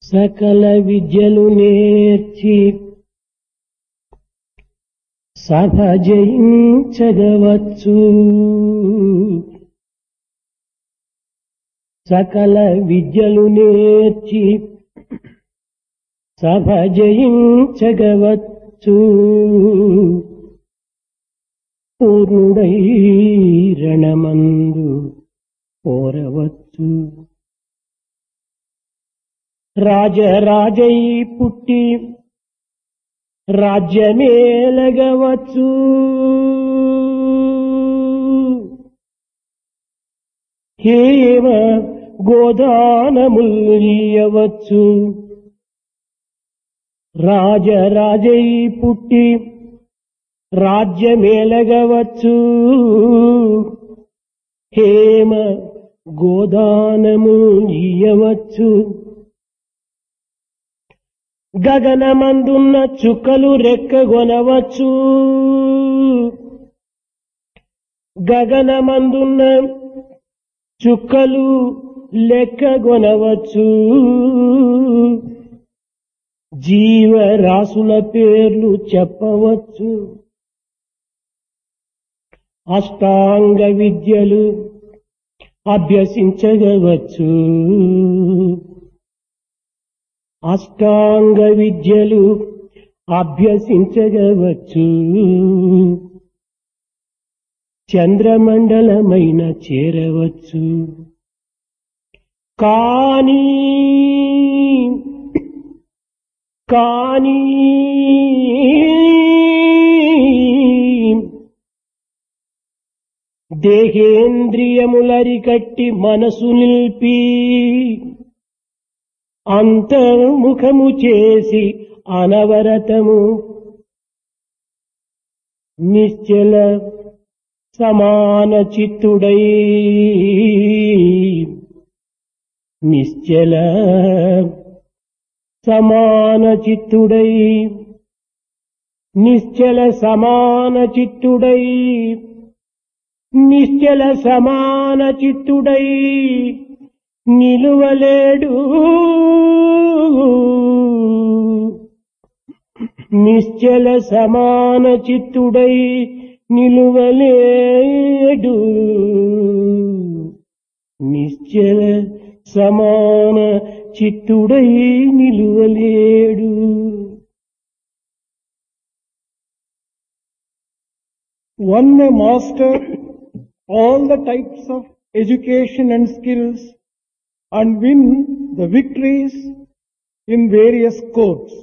సకల విద్యలు నేర్చి సభ జయించగవచ్చు సకల విద్యలు నేర్చి సభ జయించగవచ్చు పూర్ణుడై రణమందు కోరవచ్చు రాజరాజై పుట్టి రాజ్యమేలగవచ్చు హేమ గోదానముల్యవచ్చు రాజరాజై పుట్టి రాజ్యమేలగవచ్చు హేమ గోదానము ఇయ్యవచ్చు గగనమందున్న చుక్కలు రెక్కగొనవచ్చు గగనమందున్న చుక్కలు లెక్కగొనవచ్చు జీవరాశుల పేర్లు చెప్పవచ్చు అష్టాంగ విద్యలు అభ్యసించగవచ్చు అష్టాంగ విద్యలు అభ్యసించగవచ్చు చంద్రమండలమైన చేరవచ్చు కానీ కానీ దేహేంద్రియములరికట్టి మనసు నిల్పి అంతర్ముఖము చేసి అనవరతము నిశ్చల సమాన చిత్తుడై నిశ్చల సమాన చిత్తుడై నిశ్చల సమాన చిత్తుడై నిశ్చల సమాన చిత్తుడై నిలువలేడు నిశ్చల సమాన చిత్తుడై నిలువలేడు నిశ్చల సమాన చిత్తుడై నిలువలేడు One may master all the types of education and skills and win the victories in various courts.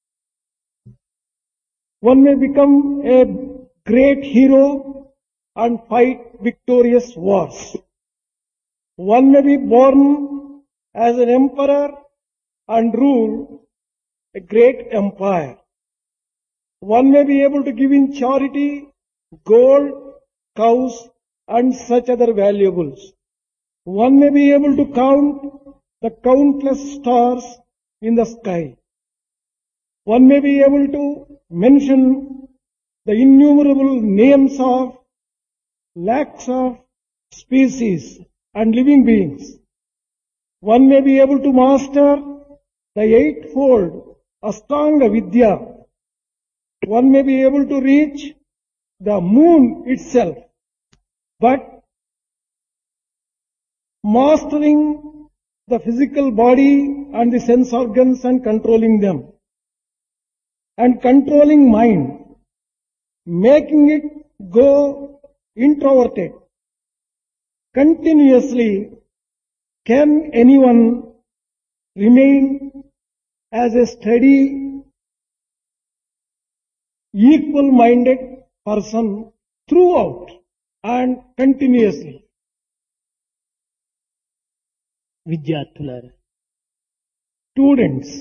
One may become a great hero and fight victorious wars. One may be born as an emperor and rule a great empire. One may be able to give in charity gold, cows and such other valuables. One may be able to count the countless stars in the sky. One may be able to mention the innumerable names of lakhs of species and living beings. One may be able to master the eightfold Astanga Vidya. One may be able to reach the moon itself. But mastering the physical body and the sense organs and controlling them and controlling mind, making it go introverted continuously, can anyone remain as a steady, equal-minded person throughout and continuously? విద్యార్థులారా Students,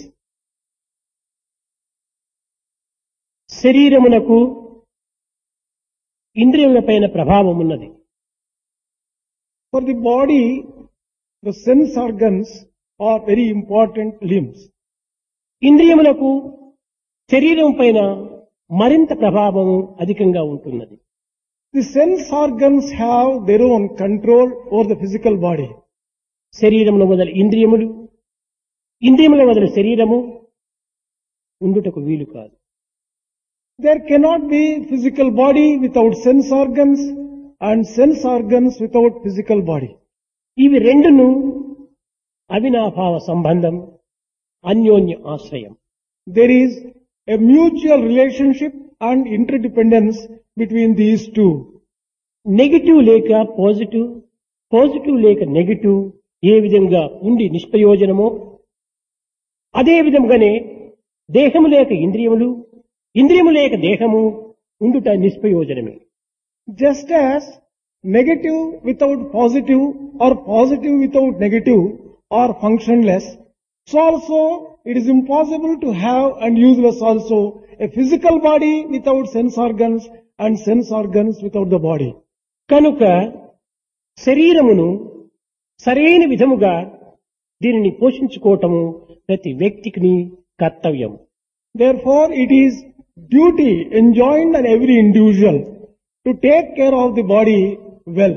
శరీరమునకు ఇంద్రియములపైన ప్రభావం ఉన్నది for the body, the sense organs are very important limbs. ఇంద్రియములకు శరీరం పైన మరింత ప్రభావం అధికంగా ఉంటున్నది The sense organs have their own control over the physical body. శరీరమును మొదలు ఇంద్రియములు ఇంద్రియముల వదిలి శరీరము ఉండుటకు వీలు కాదు There cannot be physical body without sense organs and sense organs without physical body. ఇవి రెండును అవినాభావ సంబంధం అన్యోన్య ఆశ్రయం There is a mutual relationship and interdependence between these two. Negative లేక పాజిటివ్ పాజిటివ్ లేక నెగిటివ్ ఏ విధంగా ఉండి నిష్ప్రయోజనమో అదే విధంగానే దేహము లేక ఇంద్రియములు ఇంద్రియము లేక దేహము ఉండుట నిష్ప్రయోజనమే Just as negative without positive or positive without negative are functionless, so also it is impossible to have and useless also a physical body without sense organs and sense organs without the body. కనుక శరీరమును సరైన విధముగా దీనిని పోషించుకోవటము ప్రతి వ్యక్తికి కర్తవ్యం Therefore, it is duty enjoined on every individual to take care of the body well.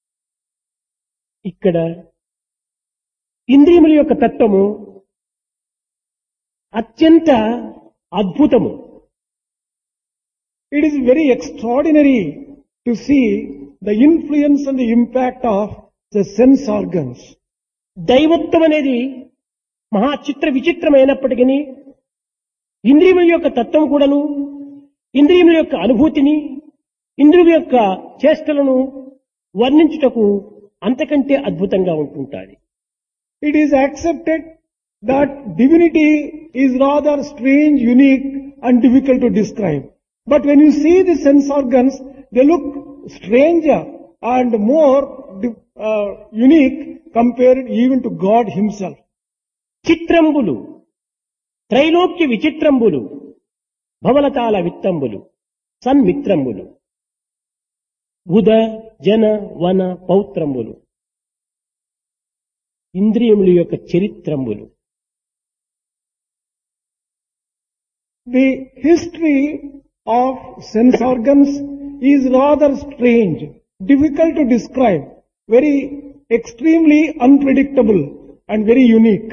ఇక్కడ ఇంద్రియముల యొక్క తత్వము అత్యంత అద్భుతము It is very extraordinary to see the influence and the impact of the sense organs. దైవత్వం అనేది మహా చిత్ర విచిత్రమైనప్పటికీ ఇంద్రియముల యొక్క తత్వం కూడాను ఇంద్రియముల యొక్క అనుభూతిని ఇంద్రియం యొక్క చేష్టలను వర్ణించుటకు అంతకంటే అద్భుతంగా ఉంటుంటాది It is accepted that divinity is rather strange, unique and difficult to describe. But when you see the sense organs, they look stranger and more di- uh, unique compared even to God himself. చిత్రంబులు త్రైలోక్య విచిత్రంబులు భవలతాల విత్తంబులు సన్మిత్రంబులు ఉద జన వన పౌత్రంబులు ఇంద్రియముల యొక్క చరిత్రంబులు The history of sense organs is rather strange, difficult to describe, very extremely unpredictable and very unique.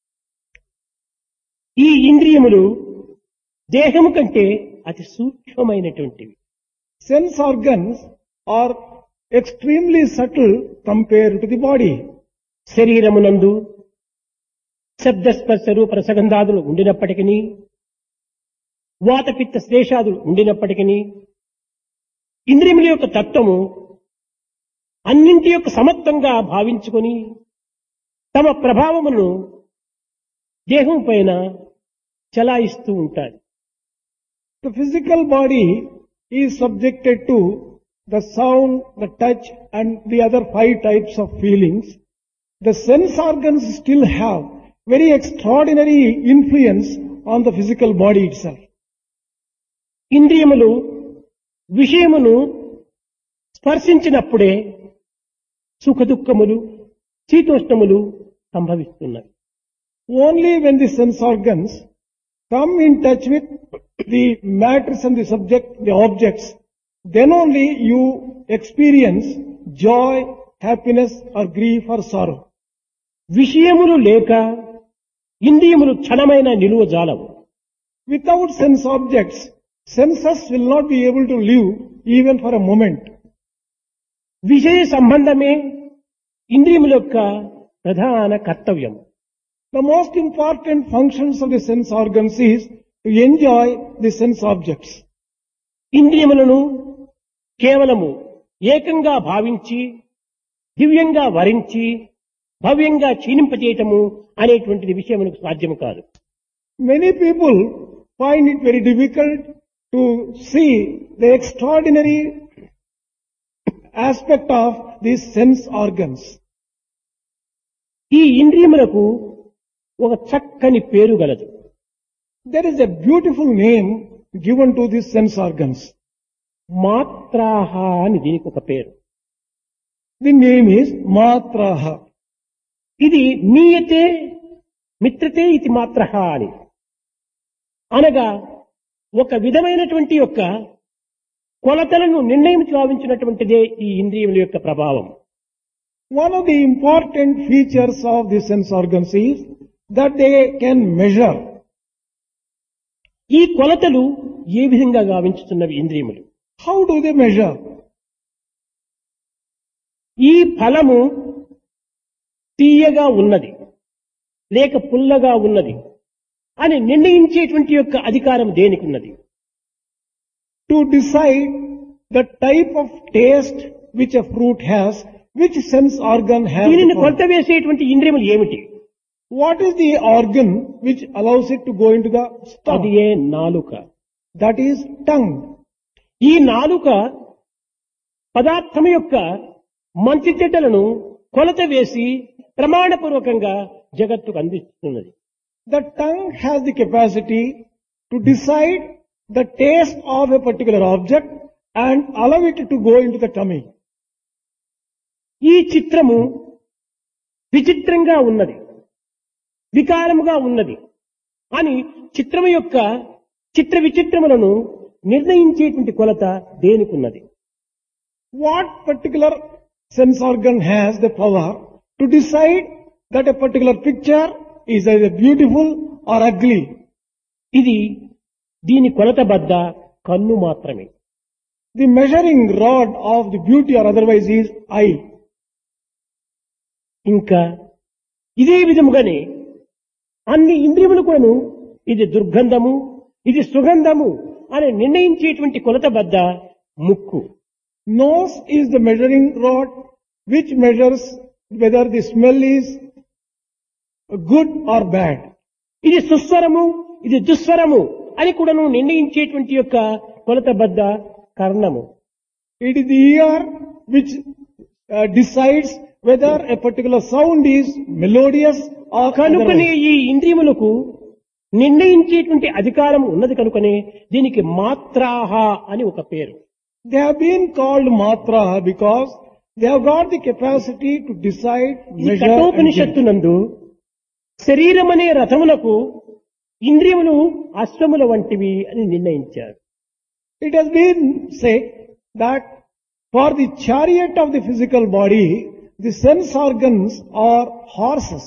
ఈ ఇంద్రియములు దేహము కంటే అతి సూక్ష్మమైనటువంటివి Sense organs are extremely subtle compared to the body. శరీరమునందు శబ్దస్పర్శ రూప రసగంధాదులు ఉండినప్పటికీ వాతపిత్త శ్లేషాదులు ఉండినప్పటికీ ఇంద్రియముల యొక్క తత్వము అన్నింటి యొక్క సమత్వంగా భావించుకొని తమ ప్రభావమును దేహం పైన చలాయిస్తూ ఉంటారు The physical body is subjected to the sound, the touch and the other five types of feelings. The sense organs still have very extraordinary influence on the physical body itself. ఇంద్రియములు విషయమును స్పర్శించినప్పుడే సుఖదుఖములు శీతోష్ణములు సంభవిస్తున్నవి Only when the sense organs come in touch with the matters and the subject, the objects, then only you experience joy, happiness or grief or sorrow. విషయములు లేక ఇంద్రియములు క్షణమైన నిలువ జాలవు Without sense objects, senses will not be able to live even for a moment. విషయ సంబంధమే ఇంద్రియముల యొక్క ప్రధాన కర్తవ్యం The most important functions of the sense organs is to enjoy the sense objects. ఇంద్రియములను కేవలము ఏకంగా భావించి దివ్యంగా వరించి భవ్యంగా క్షీణింపజేయటము అనేటువంటిది విషయం మనకు సాధ్యము కాదు Many people find it very difficult to see the extraordinary aspect of these sense organs. ఈ ఇంద్రియములకు ఒక చక్కని పేరు గలదు There is a beautiful name given to these sense organs. మాత్రాహ అని దీనికి ఒక పేరు The name is Matraha. ఇది మీయతే మిత్రతే ఇది మాత్రహ అని అనగా ఒక విధమైనటువంటి యొక్క కొలతలను నిర్ణయం చావించినటువంటిదే ఈ ఇంద్రియముల యొక్క ప్రభావం One of the important features of the sense organs is that they can measure. ఈ కొలతలు ఏ విధంగా గావించుతున్నవి ఇంద్రియములు How do they measure? ఈ ఫలము తీయగా ఉన్నది లేక పుల్లగా ఉన్నది అని నిర్ణయించేటువంటి యొక్క అధికారం దేనికి ఉన్నది To decide the type of taste which a fruit has, which sense organ has. the దీనిని power. కొలత వేసేటువంటి ఇంద్రియములు ఏమిటి What is the organ which allows it to go into the అది stomach? ఏ నాలుక That is tongue. ఈ నాలుక పదార్థం యొక్క మంచి చెడ్డలను కొలత వేసి ప్రమాణపూర్వకంగా జగత్తుకు అందిస్తున్నది The tongue has the capacity to decide the taste of a particular object and allow it to go into the tummy. ఈ చిత్రము విచిత్రంగా ఉన్నది వికారముగా ఉన్నది అని చిత్రము యొక్క చిత్ర విచిత్రములను నిర్ణయించేటువంటి కొలత దేనికున్నది What particular sense organ has the power to decide that a particular picture is either beautiful or ugly? ఇది దీని కొలత బద్ద కన్ను మాత్రమే The measuring rod of the beauty or otherwise is eye. ఇంకా ఇదే విధముగానే అన్ని ఇంద్రియములు కూడాను ఇది దుర్గంధము ఇది సుగంధము అని నిర్ణయించేటువంటి కొలత బద్ద ముక్కు Nose is the measuring rod which measures whether the smell is good or bad. ఇది సుస్వరము ఇది దుస్వరము అని కూడాను నిర్ణయించేటువంటి యొక్క కొలత బద్ద కర్ణము It is the ear which uh, decides whether a particular sound is melodious or కనుకనే otherwise. ఈ ఇంద్రియములకు నిర్ణయించేటువంటి అధికారం ఉన్నది కనుకనే దీనికి మాత్రాహ అని ఒక పేరు They have been called matra because they have got the capacity to decide, ఈ measure, and judge. కఠోపనిషత్తు నందు శరీరం అనే రథములకు ఇంద్రియములు అశ్వముల వంటివి అని నిర్ణయించారు It has been said that for the chariot of the physical body, the sense organs are horses.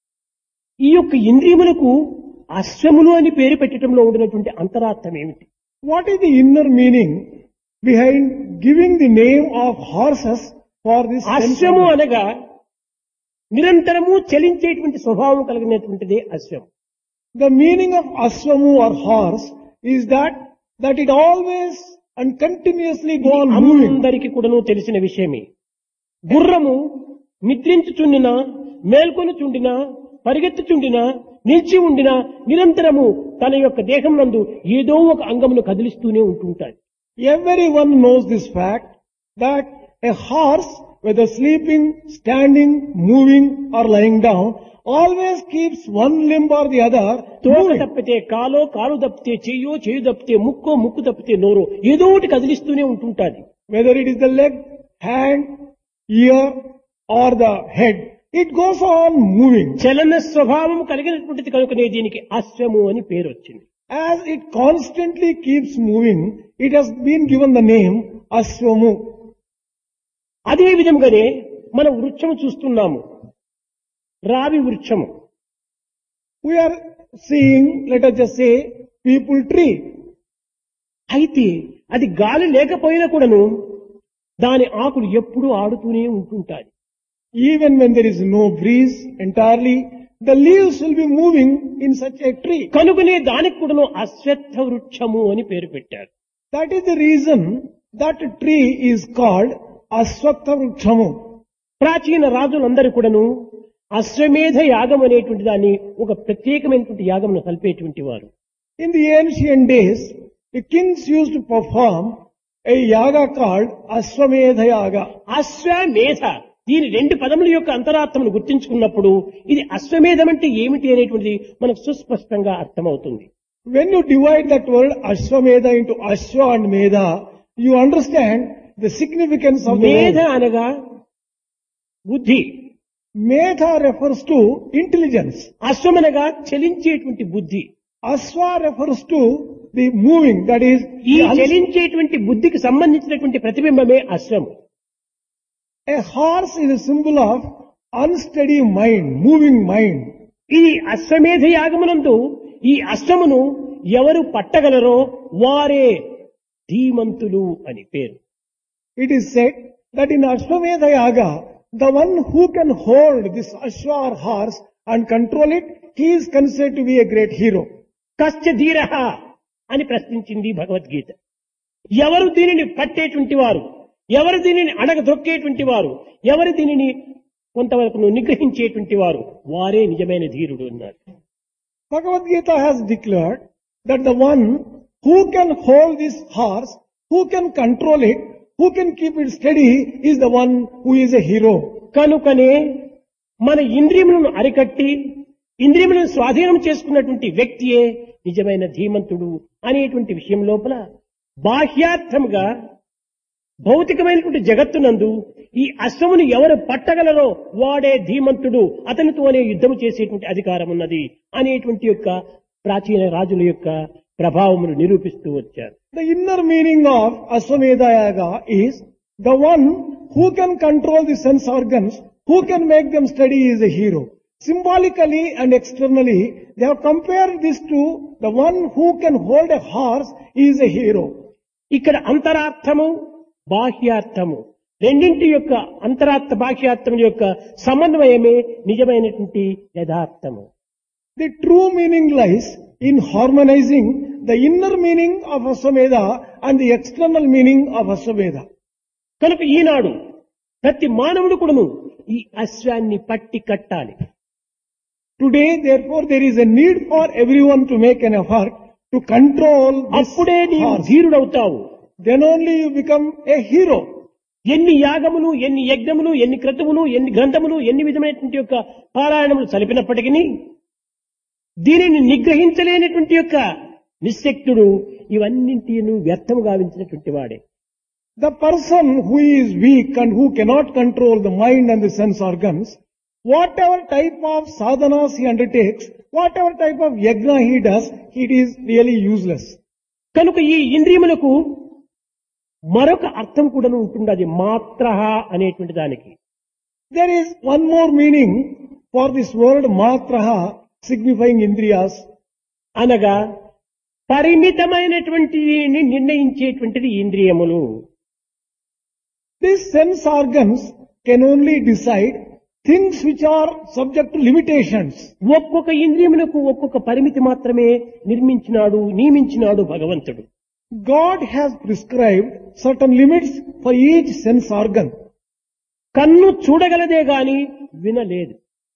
ఈ యొక్క ఇంద్రియములకు అశ్వములు అని పేరు పెట్టడంలో ఉండినటువంటి అంతరార్థం ఏమిటి What is the inner meaning behind giving the name of horses for this sense అశ్వము organ? అనగా నిరంతరము చలించేటువంటి స్వభావం కలిగినటువంటిదే అశ్వం The meaning of aswamu or horse is that that it always and continuously go on moving. అందరికి కూడాను తెలిసిన విషయమే గుర్రము నిద్రించుచుండినా మేల్కొనుచుండినా పరిగెత్తుచుండినా నిలిచి ఉండినా నిరంతరము తన యొక్క దేహం నందు ఏదో ఒక అంగమును కదిలిస్తూనే ఉంటుంటాయి Everyone knows this fact that a horse, whether sleeping, standing, moving or lying down, always keeps one limb or the other తోక moving. తప్పితే కాలో కాలు తప్పితే చెయ్యో చెయ్యి తప్పితే ముక్కో ముక్కు తప్పితే నోరో ఏదో ఒకటి కదిలిస్తూనే ఉంటుంటాది Whether it is the leg, hand, ear or the head, it goes on moving. చలన స్వభావం కలిగినటువంటిది కనుకనే దీనికి అశ్వము అని పేరు వచ్చింది As it constantly keeps moving, it has been given the name Aswamu. అదే విధంగానే మనం వృక్షము చూస్తున్నాము రావి వృక్షము We are seeing, let us just say, people tree. అయితే అది గాలి లేకపోయినా కూడాను దాని ఆకులు ఎప్పుడూ ఆడుతూనే ఉంటుంటాయి Even when there is no breeze entirely, the leaves will be moving in such a tree. కనుకనే దానికి కూడాను అశ్వత్థ వృక్షము అని పేరు పెట్టారు That is the reason that tree is called Aswatha Vrukshamu. ప్రాచీన రాజులందరూ కూడాను అశ్వమేధ యాగం అనేటువంటి దాన్ని ఒక ప్రత్యేకమైనటువంటి యాగమును కలిపేటువంటి వారు In the ancient days, the kings used to perform a yaga called Aswamedha Yaga. అశ్వమేధ దీని రెండు పదముల యొక్క అంతరార్థమును గుర్తించుకున్నప్పుడు ఇది అశ్వమేధం అంటే ఏమిటి అనేటువంటిది మనకు సుస్పష్టంగా అర్థమవుతుంది When you divide that word Ashwamedha into Ashwa and Medha, you understand the significance of the మేధ word. అనగా బుద్ధి Medha refers to intelligence. అశ్వమనగా చలించేటువంటి బుద్ధి Aswa refers to the moving, that is, ఈ the uns- చలించేటువంటి బుద్ధికి సంబంధించినటువంటి ప్రతిబింబమే అశ్వం a horse is a symbol of unsteady mind, moving mind. ఈ అశ్వమేధ యాగమునందు ఈ అశ్వమును ఎవరు పట్టగలరో వారే ధీమంతులు అని పేరు It is said that in Ashwamedha Yaga, the one who can hold this Ashwa or horse and control it, he is considered to be a great hero. కశ్చ ధీర అని ప్రశ్నించింది భగవద్గీత ఎవరు దీనిని పట్టేటువంటి వారు ఎవరు దీనిని అడగదొక్కేటువంటి వారు ఎవరు దీనిని కొంతవరకు నిగ్రహించేటువంటి వారు వారే నిజమైన ధీరుడు అన్నారు Bhagavad Gita has declared that the one who can hold this horse, who can control it, who can keep it steady is the one who is a hero. కనుకనే మన ఇంద్రియములను అరికట్టి ఇంద్రియములను స్వాధీనం చేసుకున్నటువంటి వ్యక్తియే నిజమైన ధీమంతుడు అనేటువంటి విషయం లోపల బాహ్యార్థముగా భౌతికమైనటువంటి జగత్తునందు ఈ అశ్వమును ఎవరు పట్టగలరో వాడే ధీమంతుడు అతనితోనే యుద్ధము చేసేటువంటి అధికారం ఉన్నది అనేటువంటి యొక్క ప్రాచీన రాజుల యొక్క ప్రభావమును నిరూపిస్తూ వచ్చారు The inner meaning of Aswamedha Yaga is the one who can control the sense organs, who can make them steady is a hero. Symbolically and externally, they have compared this to the one who can hold a horse is a hero. ఇక్కడ అంతరార్థము బాహ్యార్థము రెండింటి యొక్క అంతరార్థ బాహ్యార్థం యొక్క సమన్వయమే నిజమైనటువంటి యథార్థము The true meaning lies in harmonizing the inner meaning of Aswamedha and the external meaning of Aswamedha. కనుక ఈనాడు ప్రతి మానవుడు కూడాను ఈ అశ్వాన్ని పట్టి కట్టాలి Today, therefore, there is a need for everyone to make an effort to control this అప్పుడే నీవు horse. ధీరుడవుతావు Then only you become a hero. ఎన్ని యాగములు ఎన్ని యజ్ఞములు ఎన్ని క్రతువులు ఎన్ని గ్రంథములు ఎన్ని విధమైనటువంటి యొక్క పారాయణములు చలిపినప్పటికీ దీనిని నిగ్రహించలేనటువంటి యొక్క నిశ్శక్తుడు ఇవన్నింటిను వ్యర్థము గావించినటువంటి వాడే The person who is weak and who cannot control the mind and the sense organs, whatever type of sadhanas he undertakes, whatever type of yajna he does, it is really useless. కనుక ఈ ఇంద్రియములకు మరొక అర్థం కూడా ఉంటుంది అది మాత్ర అనేటువంటి దానికి There is one more meaning for this word matraha signifying indriyas. అనగా పరిమితమైనటువంటి నిర్ణయించేటువంటిది ఇంద్రియములు These sense organs can only decide things which are subject to limitations. ఒక్కొక్క ఇంద్రియములకు ఒక్కొక్క పరిమితి మాత్రమే నిర్మించినాడు నియమించినాడు భగవంతుడు God has prescribed certain limits for each sense organ. కన్ను చూడగలదే గాని వినలేదు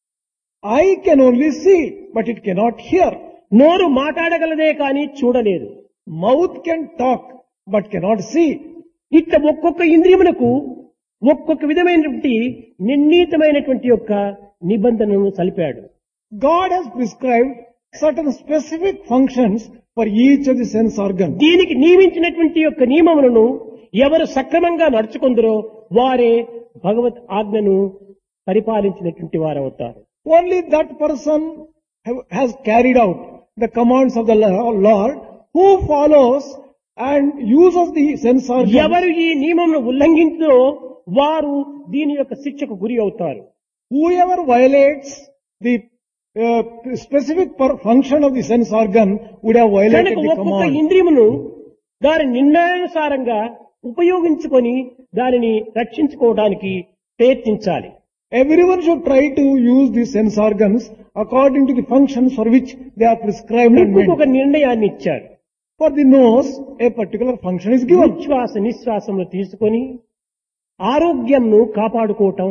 Eye can only see, but it cannot hear. నోరు మాట్లాడగలదే కాని చూడలేదు Mouth can talk, but cannot see. ఇట్లా ఒక్కొక్క ఇంద్రియములకు ఒక్కొక్క విధమైనటువంటి నిర్ణీతమైనటువంటి యొక్క నిబంధనను సలిపాడు God has prescribed certain specific functions for each of the sense organs. దీనికి నియమించినటువంటి యొక్క నియమములను ఎవరు సక్రమంగా నడుచుకుందరో వారే భగవత్ ఆజ్ఞను పరిపాలించినటువంటి వారు అవుతారు Only that person have- has carried out the commands of the Lo- Lord who follows and uses the sense organs. ఎవరు ఈ నియమమును ఉల్లంఘించో వారు దీని యొక్క శిక్షకు గురి అవుతారు Whoever violates the uh, specific per- function of the sense organ would have violated కనుక the ఒక్కొక్క command. ఇంద్రియమును దాని నిర్ణయానుసారంగా ఉపయోగించుకొని దానిని రక్షించుకోవడానికి ప్రయత్నించాలి Everyone should try to use the sense organs according to the functions for which they are prescribed and ముక్కుకు ఒక meant. నిర్ణయాన్ని ఇచ్చాడు For the nose, a particular function is given. ఉచ్ఛ్వాస నిశ్వాసములు తీసుకొని ఆరోగ్యంను కాపాడుకోవటం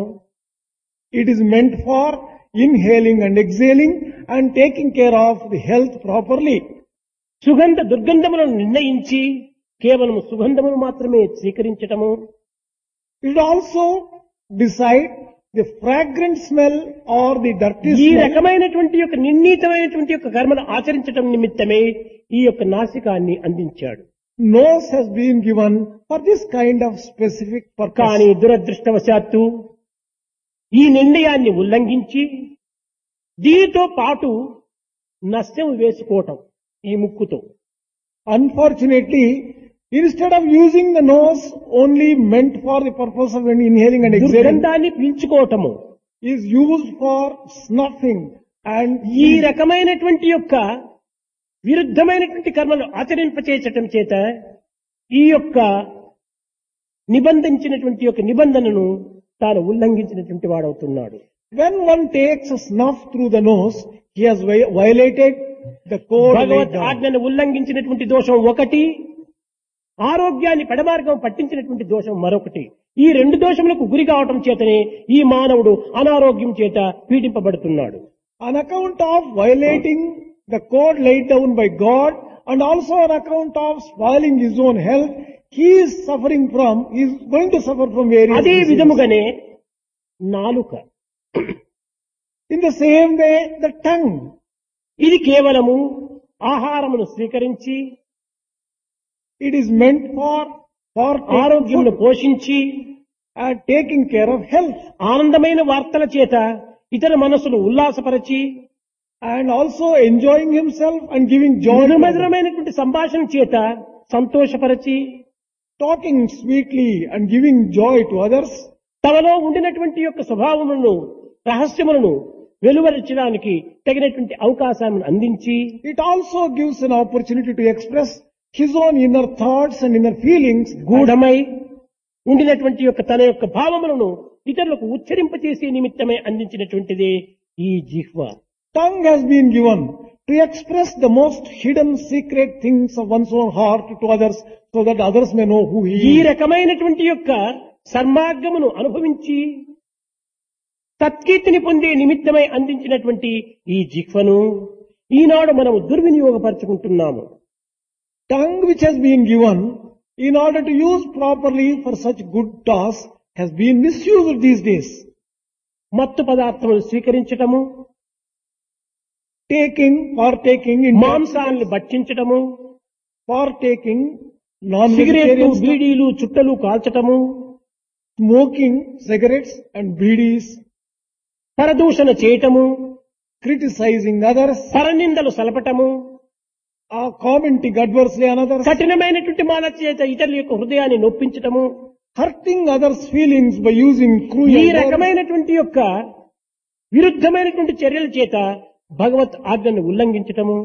It is meant for inhaling and exhaling and taking care of the health properly. సుగంధ దుర్గంధములను నిర్ణయించి కేవలం సుగంధమును మాత్రమే స్వీకరించటము It should also decide the fragrant smell or the dirty ఈ smell. రకమైనటువంటి యొక్క నిర్ణీతమైనటువంటి యొక్క కర్మను ఆచరించటం నిమిత్తమే ఈ యొక్క నాసికాన్ని అందించాడు Nose has been given for this kind of specific purpose. కానీ దురదృష్టవశాత్తు ఈ నిర్ణయాన్ని ఉల్లంఘించి దీనితో పాటు నష్టం వేసుకోవటం ఈ ముక్కుతో Unfortunately, instead of using the nose only meant for the purpose of inhaling and exhaling, దుర్గంధాన్ని పీల్చుకోవటము is used for snuffing And ఈ రకమైనటువంటి యొక్క విరుద్ధమైనటువంటి కర్మలు ఆచరింపచేయటం చేత ఈ యొక్క నిబంధించినటువంటి యొక్క నిబంధనను తాను ఉల్లంఘించినటువంటి వాడవుతున్నాడు when one takes a snuff through the nose, he has vi- violated the code laid Bhagwat down. ఆజ్ఞను ఉల్లంఘించినటువంటి దోషం ఒకటి ఆరోగ్యాన్ని పెడమార్గం పట్టించినటువంటి దోషం మరొకటి ఈ రెండు దోషములకు గురి కావటం చేతనే ఈ మానవుడు అనారోగ్యం చేత పీడింపబడుతున్నాడు On account of violating the code laid down by God and also on account of spoiling his own health, he is suffering from, he is going to suffer from various అదే diseases. విధముగానే నాలుక In the same way, the tongue. ఇది కేవలము ఆహారమును స్వీకరించి It is meant for, for taking ఆరోగ్యమును food పోషించి and taking care of health ఆనందమైన వార్తల చేత ఇతర మనసును ఉల్లాసపరచి and also enjoying himself and giving joy to others. మధురమధురమైనటువంటి సంభాషణ చేత సంతోషపరచి talking sweetly and giving joy to others తమలో ఉండినటువంటి యొక్క స్వభావములను రహస్యములను వెలువరించడానికి తగినటువంటి అవకాశాన్ని అందించి It also gives an opportunity to express his own inner thoughts and inner feelings. గూఢమై ఉండినటువంటి యొక్క తన యొక్క భావములను ఇతరులకు ఉచ్చరింపచేసే నిమిత్తమై అందించినటువంటిదే ఈ జిహ్వ Tongue has been given to express the most hidden secret things of one's own heart to others so that others may know who he ఈ is. రకమైనటువంటి యొక్క సన్మార్గమును అనుభవించి సత్కీర్తిని పొందే నిమిత్తమై అందించినటువంటి ఈ జిహ్వను ఈనాడు మనము దుర్వినియోగపరుచుకుంటున్నాము Tongue which has been given in order to use properly for such good tasks has been misused these days. మత్తు పదార్థములు స్వీకరించటము Taking, partaking in మాంసాన్ని భక్షించటము partaking, సిగరెట్లు non-vegetarian stuff, బీడీలు చుట్టలు కాల్చటము smoking cigarettes and bidis, పరదూషణ చేయటము criticizing others, పరనిందలు సలపటము uh, commenting adversely on others, కఠినమైనటువంటి మాట చేత ఇతరుల యొక్క హృదయాన్ని నొప్పించటము hurting others' feelings by using ఈ cruel words. రకమైనటువంటి యొక్క విరుద్ధమైనటువంటి చర్యల చేత భగవత్ ఆజ్ఞను ఉల్లంఘించటము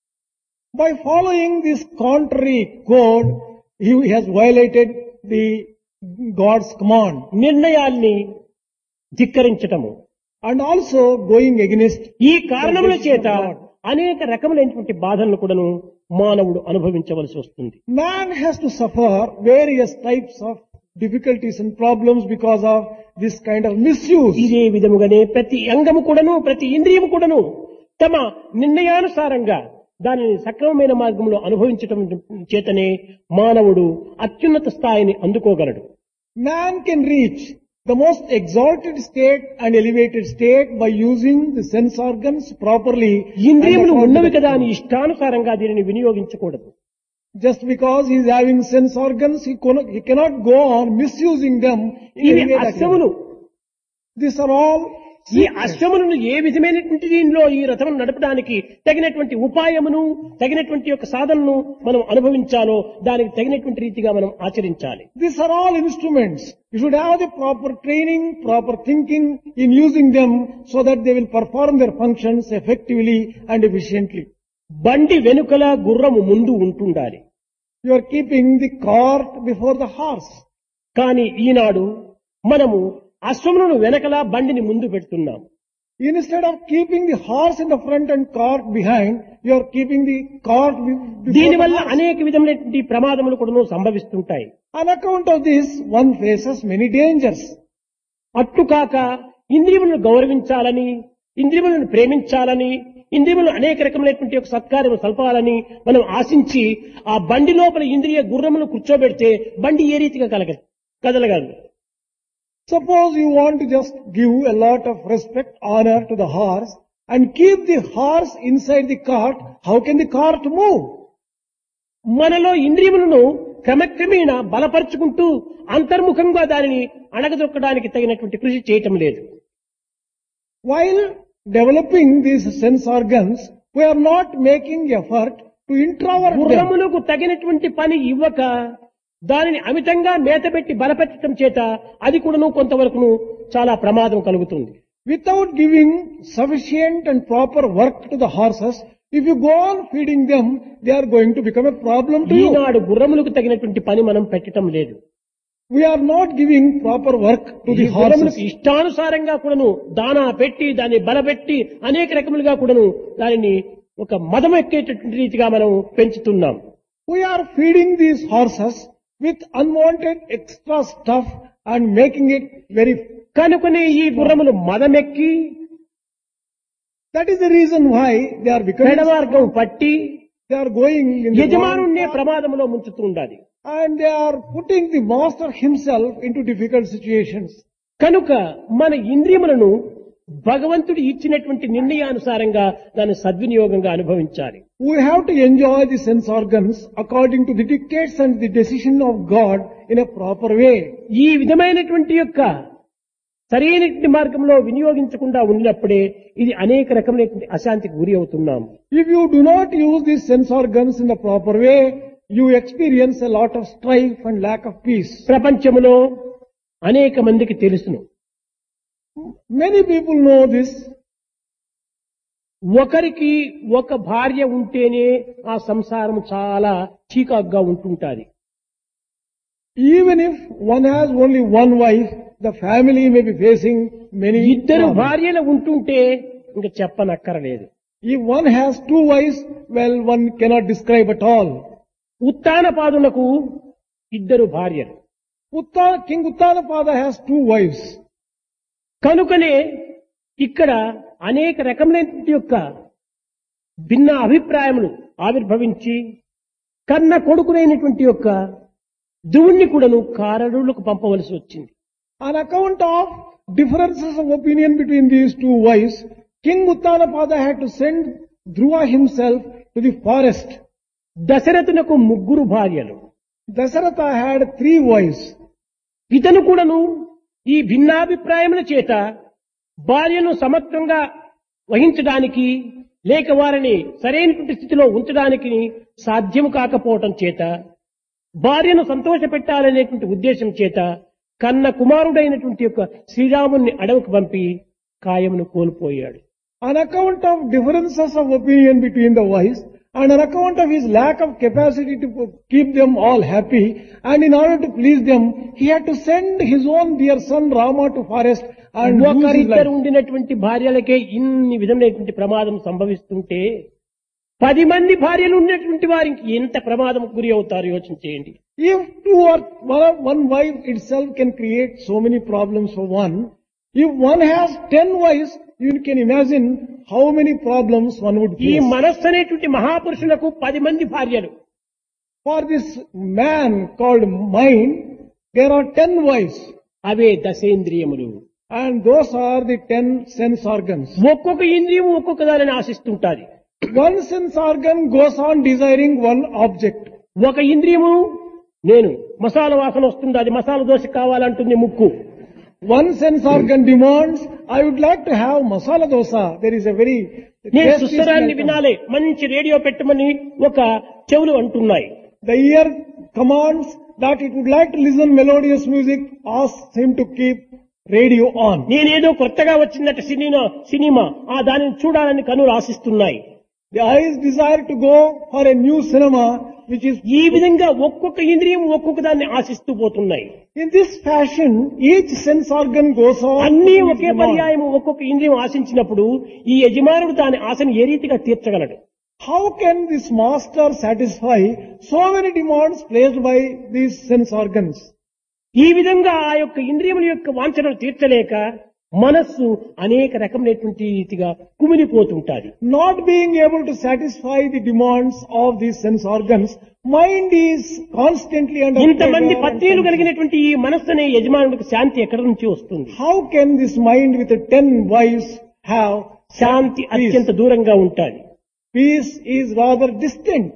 By following this contrary code, he has violated the God's command నిర్ణయాల్ని ధిక్కరించటము and also going against ఈ కారణముల చేత అనేక రకములైనటువంటి బాధలను కూడాను మానవుడు అనుభవించవలసి వస్తుంది man has to suffer various types of difficulties and problems because of this kind of misuse. ఇదే విధముగానే ప్రతి అంగము కూడాను ప్రతి ఇంద్రియము కూడాను తమ నిర్ణయానుసారంగా దానిని సక్రమమైన మార్గంలో అనుభవించటం చేతనే మానవుడు అత్యున్నత స్థాయిని అందుకోగలడు Man can reach the most exalted state and elevated state by using the sense organs properly. and ఇంద్రియములు according to ఉన్నవి the- కదా అని ఇష్టానుసారంగా దీనిని వినియోగించకూడదు Just because he is having sense organs, he cannot, he cannot go on misusing them in ఇవి any way that he అశ్వములు These are all ఈ అశ్వములను ఏ విధమైనటువంటి దీనిలో ఈ రథమును నడపడానికి తగినటువంటి ఉపాయమును తగినటువంటి యొక్క సాధనను మనం అనుభవించాలో దానికి తగినటువంటి రీతిగా మనం ఆచరించాలి These are all instruments. You should have the proper training, proper thinking in using them so that they will perform their functions effectively and efficiently. బండి వెనుకల గుర్రము ముందు ఉంటుండాలి You are keeping the cart before the horse. కానీ ఈనాడు మనము అశ్వములను వెనకల బండిని ముందు పెడుతున్నాం Instead of keeping the horse in the front and cart behind, you are keeping the cart be- before the దీనివల్ల horse. అనేక విధమైనటువంటి ప్రమాదములు కూడా సంభవిస్తుంటాయి On account of this, one faces many dangers. అట్లు కాక ఇంద్రియములను గౌరవించాలని ఇంద్రియములను ప్రేమించాలని ఇంద్రియములను అనేక రకమైనటువంటి యొక్క సత్కార్యము సల్పాలని మనం ఆశించి ఆ బండి లోపల ఇంద్రియ గుర్రమును కూర్చోబెడితే బండి ఏ రీతిగా కలగ కదలగలదు Suppose you want to just give a lot of respect, honor to the horse and keep the horse inside the cart, how can the cart move? మనలో ఇంద్రియములను క్రమక్రమేణ బలపరుచుకుంటూ అంతర్ముఖంగా దానిని అణగదొక్కడానికి తగినటువంటి కృషి చేయటం లేదు While developing these sense organs, we are not making effort to introvert them. గుర్రములకు తగినటువంటి పని ఇవ్వక దానిని అమితంగా మేతపెట్టి బలపెట్టడం చేత అది కూడాను కొంతవరకును చాలా ప్రమాదం కలుగుతుంది Without giving sufficient and proper work to the horses, if you go on feeding them, they are going to become a problem to you. ఈనాడు గుర్రములకు తగినటువంటి పని మనం పెట్టడం లేదు We are not giving proper work to ఈ the గుర్రములకు horses. ఇష్టానుసారంగా కూడాను దానా పెట్టి దాన్ని బలపెట్టి అనేక రకములుగా కూడాను దానిని ఒక మదం ఎక్కేటటువంటి రీతిగా మనం పెంచుతున్నాం We are feeding these horses with unwanted extra stuff and making it very. కనుకనే ఈ గుర్రములు మదమెక్కి That is the reason why they are becoming. పెడమార్గం పట్టి They are going in the wrong యజమానుణ్ణే path ప్రమాదంలో ముంచుతూ ఉండాలి and they are putting the master himself into difficult situations. కనుక మన ఇంద్రియములను భగవంతుడు ఇచ్చినటువంటి నిర్ణయానుసారంగా దాన్ని సద్వినియోగంగా అనుభవించాలి We have to enjoy the sense organs according to the dictates and the decision of God in a proper way. ఈ విధమైనటువంటి యొక్క సరైనటువంటి మార్గంలో వినియోగించకుండా ఉన్నప్పుడే ఇది అనేక రకమైనటువంటి అశాంతికి గురి అవుతున్నాం If you do not use these sense organs in the proper way, you experience a lot of strife and lack of peace. ప్రపంచంలో అనేక మందికి తెలుసును Many people know this. ఒకరికి ఒక భార్య ఉంటేనే ఆ సంసారం చాలా చీకాగ్గా ఉంటుంటాది Even if one has only one wife, the family may be facing many ఇద్దరు problems. భార్యలు ఉంటుంటే ఇంక చెప్పనక్కరలేదు If one has two wives, well, one cannot describe at all. ఉత్తానపాదులకు ఇద్దరు భార్యలు Utta, King Uttanapada has two wives. కనుకనే ఇక్కడ అనేక రకములైనటువంటి యొక్క భిన్న అభిప్రాయములు ఆవిర్భవించి కన్న కొడుకునైనటువంటి యొక్క దువుణ్ణి కూడాను కారణులకు పంపవలసి వచ్చింది On account of differences of opinion between these two wives, King Uttanapada had to send Dhruva himself to the forest. దశరథునకు ముగ్గురు భార్యలు Dasaratha had three wives. ఇతను కూడాను ఈ భిన్నాభిప్రాయముల చేత భార్యను సమత్వంగా వహించడానికి లేక వారిని సరైనటువంటి స్థితిలో ఉంచడానికి సాధ్యం కాకపోవటం చేత భార్యను సంతోషపెట్టాలనేటువంటి ఉద్దేశం చేత కన్న కుమారుడైనటువంటి యొక్క శ్రీరాముని అడవికి పంపి కాయమును కోల్పోయాడు On account of differences of opinion between the wives, and on account of his lack of capacity to keep them all happy, and in order to please them, he had to send his own dear son Rama to forest and lose his ఒకరిద్దరు life. ఉండినటువంటి భార్యలకే ఇన్ని విధమైనటువంటి ప్రమాదం సంభవిస్తుంటే పది మంది భార్యలు ఉన్నటువంటి వారికి ఎంత ప్రమాదం గురి అవుతారు యోచన చేయండి If two or one, one wife itself can create so many problems for one, if one has ten wives, you can imagine how many problems one would ఈ face. మనస్సు అనేటువంటి మహాపురుషులకు పది మంది భార్యలు For this man called mind, there are ten wives, away దశేంద్రియములు and those are the ten sense organs. ఒక్కొక్క ఇంద్రియం ఒక్కొక్క దానిని ఆశిస్తుంటాది One sense organ goes on desiring one object. ఒక ఇంద్రియము నేను మసాలా వాసన వస్తుంది అది మసాలా దోశ కావాలంటుంది ముక్కు One sense organ demands, I would like to have masala dosa. There is a very నేను tasty సుస్వరాన్ని smell. వినాలి మంచి రేడియో పెట్టమని ఒక చెవులు అంటున్నాయి The ear commands that it would like to listen melodious music, asks him to keep radio on. నేనేదో కొత్తగా వచ్చిందట సినిమా సినిమా ఆ దానిని చూడాలని కనులు ఆశిస్తున్నాయి The eyes desire to go for a new cinema, which is ఈ విధంగా ఒక్కొక్క ఇంద్రియం ఒక్కొక్క దాన్ని ఆశిస్తూ పోతున్నాయి in this fashion, each sense organ goes on. అన్నీ to its ఒకే demand. పర్యాయం ఒక్కొక్క ఇంద్రియం ఆశించినప్పుడు ఈ యజమానుడు దాని ఆశను ఏ రీతిగా తీర్చగలడు How can this master satisfy so many demands placed by these sense organs? ఈ విధంగా ఆ యొక్క ఇంద్రియముల యొక్క వాంఛనలు తీర్చలేక మనస్సు అనేక రకమైనటువంటి రీతిగా కుమిలిపోతుంటాది Not being able to satisfy the demands of these sense organs, mind is constantly under ఇంతమంది pressure and పత్నీలు tension. కలిగినటువంటి ఈ మనస్సు అనే యజమానుడికి శాంతి ఎక్కడి నుంచి వస్తుంది How can this mind with the ten wives have Shanti peace? అత్యంత దూరంగా ఉంటాది Peace is rather distant.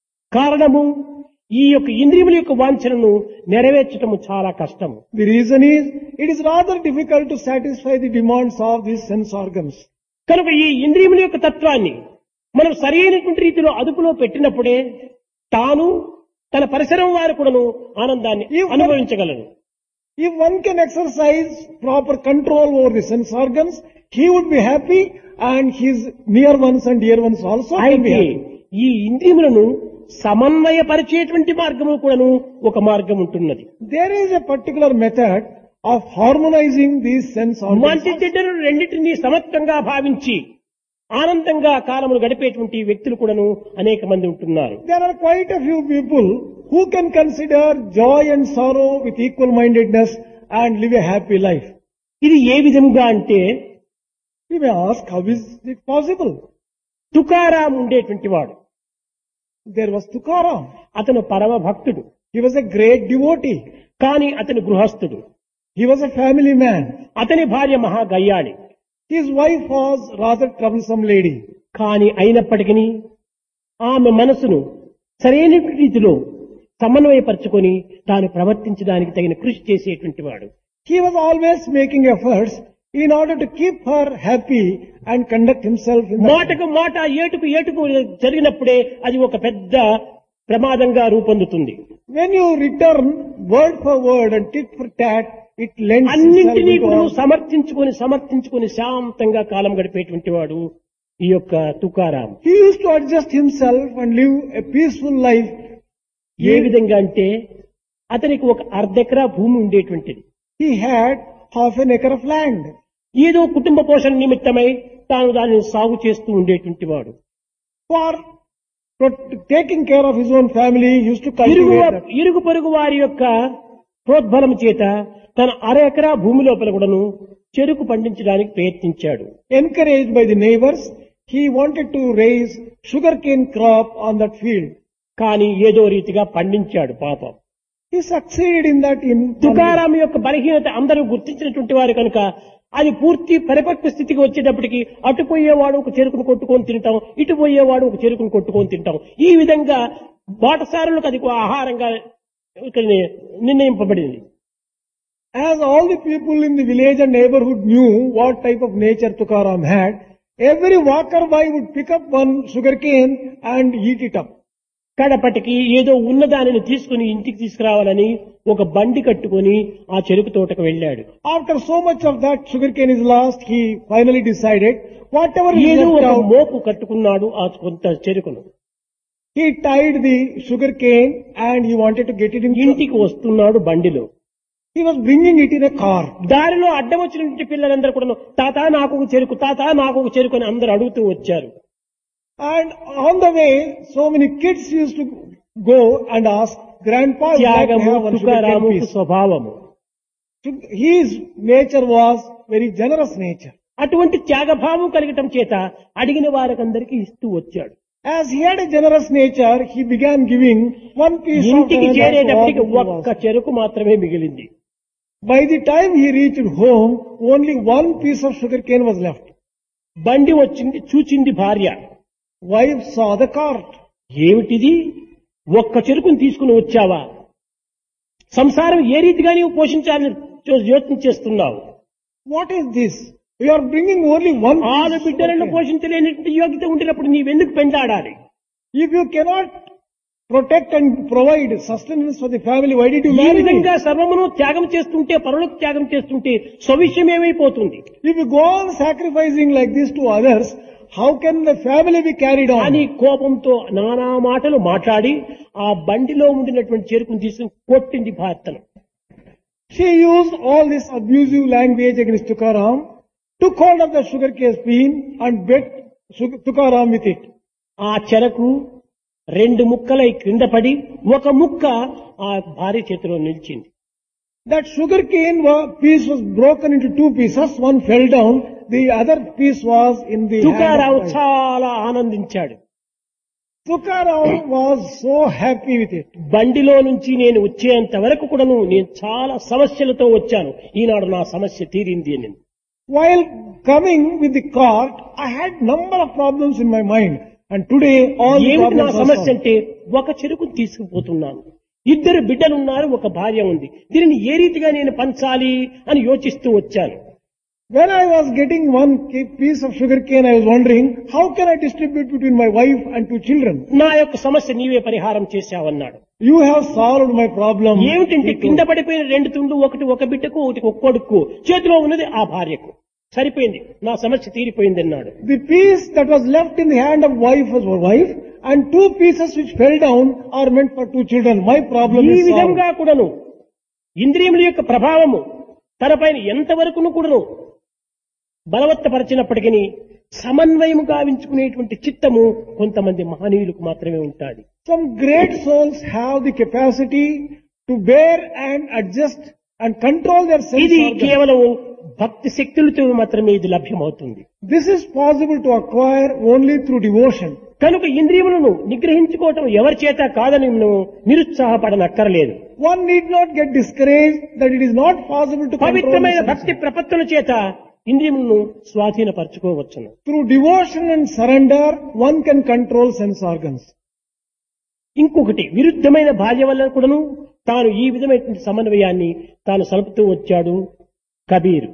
కారణము ఈ యొక్క ఇంద్రియముల యొక్క వాంఛనను నెరవేర్చటము చాలా కష్టము The reason is, it is rather difficult to satisfy the demands of these sense organs. కనుక ఈ ఇంద్రియముల యొక్క తత్వాన్ని మనం సరైనటువంటి రీతిలో అదుపులో పెట్టినప్పుడే తాను తన పరిసరం వారు కూడాను ఆనందాన్ని ఈ- అనుభవించగలరు If one can exercise proper control over the sense organs, he would be happy and his near ones and dear ones also can be అయితే happy. ఈ ఇంద్రియములను సమన్వయపరిచేటువంటి మార్గము కూడాను ఒక మార్గం ఉంటున్నది There is a particular method of harmonizing these sense organs. మంచి చెడ్డలు రెండింటినీ సమత్వంగా భావించి ఆనందంగా కాలములు గడిపేటువంటి వ్యక్తులు కూడాను అనేక మంది ఉంటున్నారు There are quite a few people who can consider joy and sorrow with equal mindedness and live a happy life. ఇది ఏ విధముగా అంటే We may ask, how is it possible? Tukaram ఉండేటువంటి వాడు There was Tukaram. అతను పరమ భక్తుడు He was a great devotee. కానీ అతను గృహస్థుడు He was a family man. అతని భార్య మహా గయ్యాళి His wife was rather troublesome lady. కానీ అయినప్పటికీ ఆమె మనసును సరైన రీతిలో సమన్వయపరుచుకొని తాను ప్రవర్తించడానికి తగిన కృషి చేసేటువంటి వాడు He was always making efforts in order to keep her happy and conduct himself in the మాటకు మాట ఏటుకు ఏటుకు జరిగినప్పుడే అది ఒక పెద్ద ప్రమాదంగా రూపొందుతుంది When you return word for word and tit for tat, it lends itself అన్నింటినీ into కూడా all- సమర్థించుకొని సమర్థించుకొని శాంతంగా కాలం గడిపేటువంటి వాడు ఈ యొక్క Tukaram He used to adjust himself and live a peaceful life. ఏ విధంగా అంటే అతనికి ఒక అర్ధెకరా భూమి ఉండేటువంటిది He had half an acre of land. ఏదో కుటుంబ పోషణ నిమిత్తమై తాను దానిని సాగు చేస్తూ ఉండేటువంటి వాడు For pro- taking care of his own family, he used to ఇరుగు cultivate that. ఇరుగు పొరుగు వారి యొక్క ప్రోద్బలం చేత తన అర ఎకరా భూమి లోపల కూడాను చెరుకు పండించడానికి ప్రయత్నించాడు Encouraged by the neighbors, he wanted to raise sugarcane crop on that field. కానీ ఏదో రీతిగా పండించాడు పాపం He succeeded in that in Tukaram యొక్క బలహీనత అందరూ గుర్తించినటువంటి వారు కనుక అది పూర్తి పరిపక్వ స్థితికి వచ్చేటప్పటికి అటు పోయేవాడు ఒక చెరుకును కొట్టుకొని తింటాం ఇటు పోయేవాడు ఒక చెరుకును కొట్టుకొని తింటాం ఈ విధంగా బాటసారులకు అది ఒక ఆహారంగా ఇక్కడ నిర్ణయింపబడింది As all the people in the village and neighborhood knew what type of nature Tukaram had, every walker by would pick up one sugarcane and eat it up. కడపటికి ఏదో ఉన్నదానిని తీసుకుని ఇంటికి తీసుకురావాలని ఒక బండి కట్టుకొని ఆ చెరుకు తోటకు వెళ్ళాడు After so much of that sugarcane is lost, he finally decided whatever is ఏదో left ఒక out, మోపు కట్టుకున్నాడు ఆ కొంత చెరుకును he tied the sugarcane and he wanted to get it in. ఇంటికి వస్తున్నాడు బండిలో He was bringing it in a car. దారిలో అడ్డం వచ్చినటువంటి పిల్లలందరూ కూడా తాత నాకు ఒక చెరుకు తాత నాకు ఒక చెరుకు అని అందరూ అడుగుతూ వచ్చారు And on the way, so many kids used to go and ask, Grandpa, would you like to త్యాగము have one తుకారాము sugarcane piece? స్వభావము His nature was very generous nature. అటువంటి త్యాగభావం కలగటం చేత అడిగిన వారికందరికీ ఇస్తూ వచ్చాడు As he had a generous nature, he began giving one piece of ఇంటికి another to all చేరేటప్పటికి the who ఒక్క was. చెరుకు మాత్రమే మిగిలింది By the time he reached home, only one piece of sugarcane was left. బండి వచ్చింది చూచింది భార్య Wife saw the cart. ఏమిటిది ఒక్క చెరుకుని తీసుకుని వచ్చావా సంసారం ఏ రీతిగా నీవు పోషించాలని చో- యోచన చేస్తున్నావు What is this? We are bringing only one ఆరు piece of బిడ్డలను sugarcane. పోషించలేనటువంటి యోగ్యత ఉండినప్పుడు నీవెందుకు పెండాడాలి If you cannot protect and provide sustenance for the family, why did you ఈ marry me? విధంగా సర్వమును త్యాగం చేస్తుంటే పరులకు త్యాగం చేస్తుంటే స్వవిషయం ఏమైపోతుంది If you go on sacrificing like this to others, how can the family be carried అని on? కోపంతో నానా మాటలు మాట్లాడి ఆ బండిలో ఉండినటువంటి చెరుకుని తీసుకుని కొట్టింది భర్తను She used all this abusive language against Tukaram, took hold of the sugarcane bean and beat Suk- Tukaram with it. ఆ చెరకు రెండు ముక్కలై క్రింద పడి ఒక ముక్క ఆ భార్య చేతిలో నిలిచింది That sugarcane wa- piece was broken into two pieces. One fell down, the other piece was in the hand తుకారావు of wife. చాలా ఆనందించాడు Tukaram was so happy with it. బండిలో నుంచి నేను వచ్చేంత వరకు కూడాను నేను చాలా సమస్యలతో వచ్చాను ఈనాడు నా సమస్య తీరింది అని While coming with the cart, I had number of problems in my mind. And today, all the ఏమిటి నా problems are సమస్య solved. అంటే ఒక చెరుకును తీసుకుపోతున్నాను ఇద్దరు బిడ్డలున్నారు ఒక భార్య ఉంది దీనిని ఏ రీతిగా నేను పంచాలి అని యోచిస్తూ వచ్చాను When I was getting one ki- piece of sugar cane, I was wondering, how can I distribute between my wife and two children? నా యొక్క సమస్య నీవే పరిహారం చేశావన్నాడు You have solved my problem. ఏమిటంటే he told. కింద పడిపోయిన రెండు తుండు ఒకటి ఒక బిడ్డకు ఒకటి ఒక కొడుకు చేతిలో ఉన్నది ఆ భార్యకు సరిపోయింది నా సమస్య తీరిపోయింది అన్నాడు The piece that was left in the hand of wife was for wife, and two pieces which fell down are meant for two children. My problem ఈ is solved. విధంగా కూడాను ఇంద్రియముల యొక్క ప్రభావము తనపైన ఎంతవరకును కూడాను బలవత్తపరిచినప్పటికీ సమన్వయము గావించుకునేటువంటి చిత్తము కొంతమంది మహనీయులకు మాత్రమే ఉంటుంది Some great souls have the capacity to bear and adjust and control their sense ఇది organs. కేవలం భక్తి శక్తులతో మాత్రమే ఇది లభ్యమవుతుంది This is possible to acquire only through devotion. కనుక ఇంద్రియములను నిగ్రహించుకోవటం ఎవరి చేత కాదని మనం నిరుత్సాహపడనక్కర్లేదు One need not get discouraged that it is not possible to control the పవిత్రమైన senses. భక్తి ప్రపత్తుల చేత ఇంద్రియములను స్వాధీనపరచుకోవచ్చును Through devotion and surrender, one can control sense organs. ఇంకొకటి విరుద్ధమైన భార్య వల్ల కూడాను తాను ఈ విధమైనటువంటి సమన్వయాన్ని తాను సలుపుతూ వచ్చాడు Kabir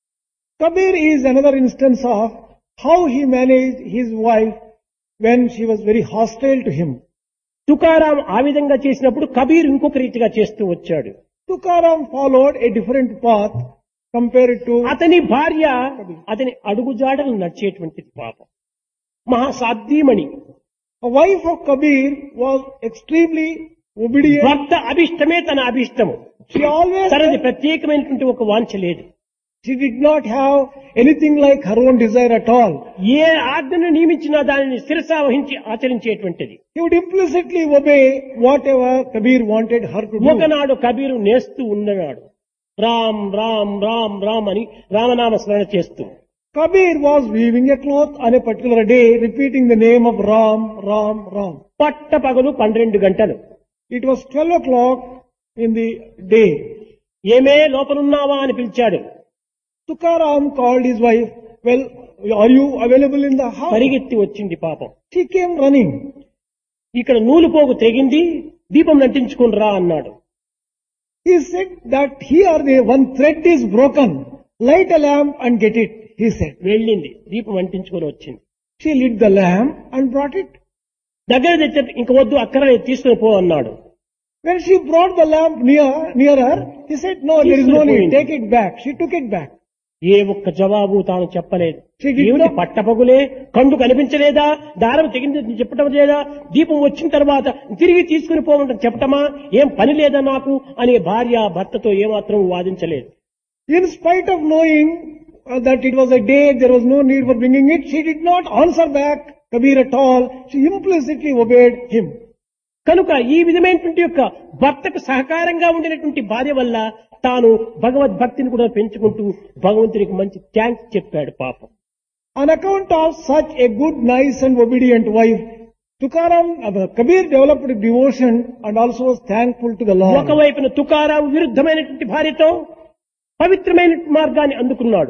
Kabir is another instance of how he managed his wife when she was very hostile to him. Tukaram ఆ విధంగా చేసినప్పుడు కబీర్ ఇంకొక రీతిగా చేస్తూ వచ్చాడు Tukaram followed a different path compared to అతని భార్య అతని అడుగుజాడలు నడిచేటువంటిది పాపం మహాసాధ్యమణి a wife of Kabir was extremely obedient. భర్త అభిష్టమే తన అభిష్టము She always తనది ప్రత్యేకమైనటువంటి ఒక వాంఛ లేదు she did not have anything like her own desire at all. ఏ ఆజ్ఞను నియమించినా దానిని శిరసా వహించి ఆచరించేటువంటిది He would implicitly obey whatever Kabir wanted her to do. ఒకనాడు కబీరు నేస్తూ ఉన్ననాడు రామ్ రామ్ రామ్ రామ్ అని రామనామ స్మరణ చేస్తూ Kabir was weaving a cloth on a particular day, repeating the name of Ram, Ram, Ram. పట్ట పగలు పన్నెండు గంటలు It was 12 o'clock in the day. ఏమే లోపలున్నావా అని పిలిచాడు Tukaram called his wife, well, are you available in the house? పరిగెత్తి వచ్చింది పాపం She came running. ఇక్కడ నూలు పోగు తెగింది దీపం నంటించుకుని రా అన్నాడు He said that here the one thread is broken. Light a lamp and get it, he said. వెళ్ళింది దీపం అంటించుకొని వచ్చింది She lit the lamp and brought it. దగ్గర తెచ్చ ఇంక వద్దు అక్కడ తీసుకుని పో అన్నాడు When she brought the lamp near, nearer, he said, no, there is no need, తీసుకుని take it back. She took it back. ఏ ఒక్క జవాబు తాను చెప్పలేదు She did ఏమిటి not- పట్టపగులే కండు కనిపించలేదా దారం తెగింది చెప్పటం లేదా దీపం వచ్చిన తర్వాత తిరిగి తీసుకుని పోమంటే చెప్పటమా ఏం పని లేదా నాకు అనే భార్య భర్తతో ఏమాత్రం వాదించలేదు In spite of knowing uh, that it was a day, there was no need for bringing it, she did not answer back Kabir at all. She implicitly obeyed him. కనుక ఈ విధమైనటువంటి యొక్క భర్తకు సహకారంగా ఉండినటువంటి భార్య వల్ల తాను భగవద్భక్తిని కూడా పెంచుకుంటూ భగవంతునికి మంచి థ్యాంక్స్ చెప్పాడు పాపం On account of such a good, nice and obedient wife, Tukaram, uh, Kabir developed devotion and also was thankful to the Lord. ఒకవైపున తుకారావు విరుద్ధమైనటువంటి భార్యతో పవిత్రమైన మార్గాన్ని అందుకున్నాడు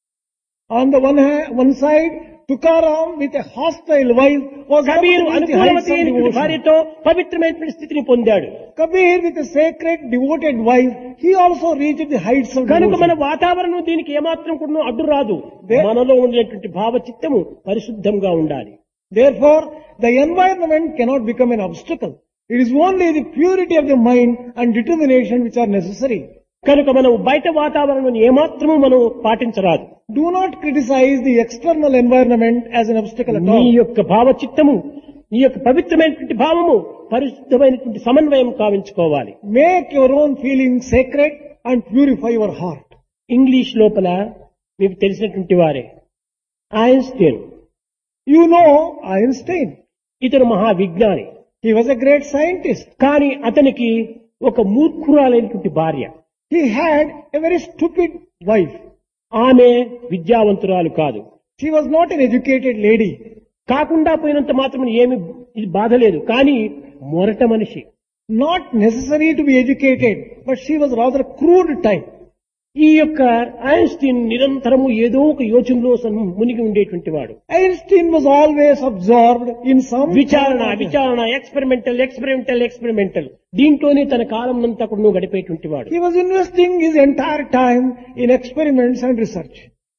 On the one hand, one side, Tukaram with a hostile wife was able Kabir to reach the heights అనుకూలమతి of అయినటువంటి devotion. భార్యతో పవిత్రమైనటువంటి స్థితిని పొందాడు Kabir with a sacred, devoted wife, he also reached the heights of కనుక మన devotion. వాతావరణం దీనికి ఏమాత్రం కూడా అడ్డు రాదు There- మనలో ఉండేటువంటి భావ చిత్తము పరిశుద్ధంగా ఉండాలి Therefore, the environment cannot become an obstacle. It is only the purity of the mind and determination which are necessary. కనుక మనం బయట వాతావరణం ఏమాత్రము మనం పాటించరాదు Do not criticize the external environment as an obstacle at నీ all. యొక్క భావ చిత్తము నీ యొక్క పవిత్రమైనటువంటి భావము పరిశుద్ధమైనటువంటి సమన్వయం కావించుకోవాలి Make your own feelings sacred and purify your heart. English లోపల మీకు తెలిసినటువంటి వారే ఐన్స్టీన్ You know Einstein. ఇతను మహా విజ్ఞాని He was a great scientist. కానీ అతనికి ఒక మూర్ఖురాలైనటువంటి భార్య He had a very stupid wife. ఆమె విద్యావంతురాలు కాదు She was not an educated lady. కాకుండా పోయినంత మాత్రం ఏమి ఇది బాధ లేదు కానీ మొరట మనిషి Not necessary to be educated, but she was rather crude type. ఈ యొక్క ఐన్స్టీన్ నిరంతరము ఏదో ఒక యోచనలో సన్- మునిగి ఉండేటువంటి వాడు Einstein was always absorbed in some విచారణ విచారణ ఎక్స్పెరిమెంటల్ ఎక్స్పెరిమెంటల్ ఎక్స్పెరిమెంటల్ దీంట్లోనే తన కాలం అంతా కూడా గడిపేటువంటి వాడు He was investing his entire time in experiments and research.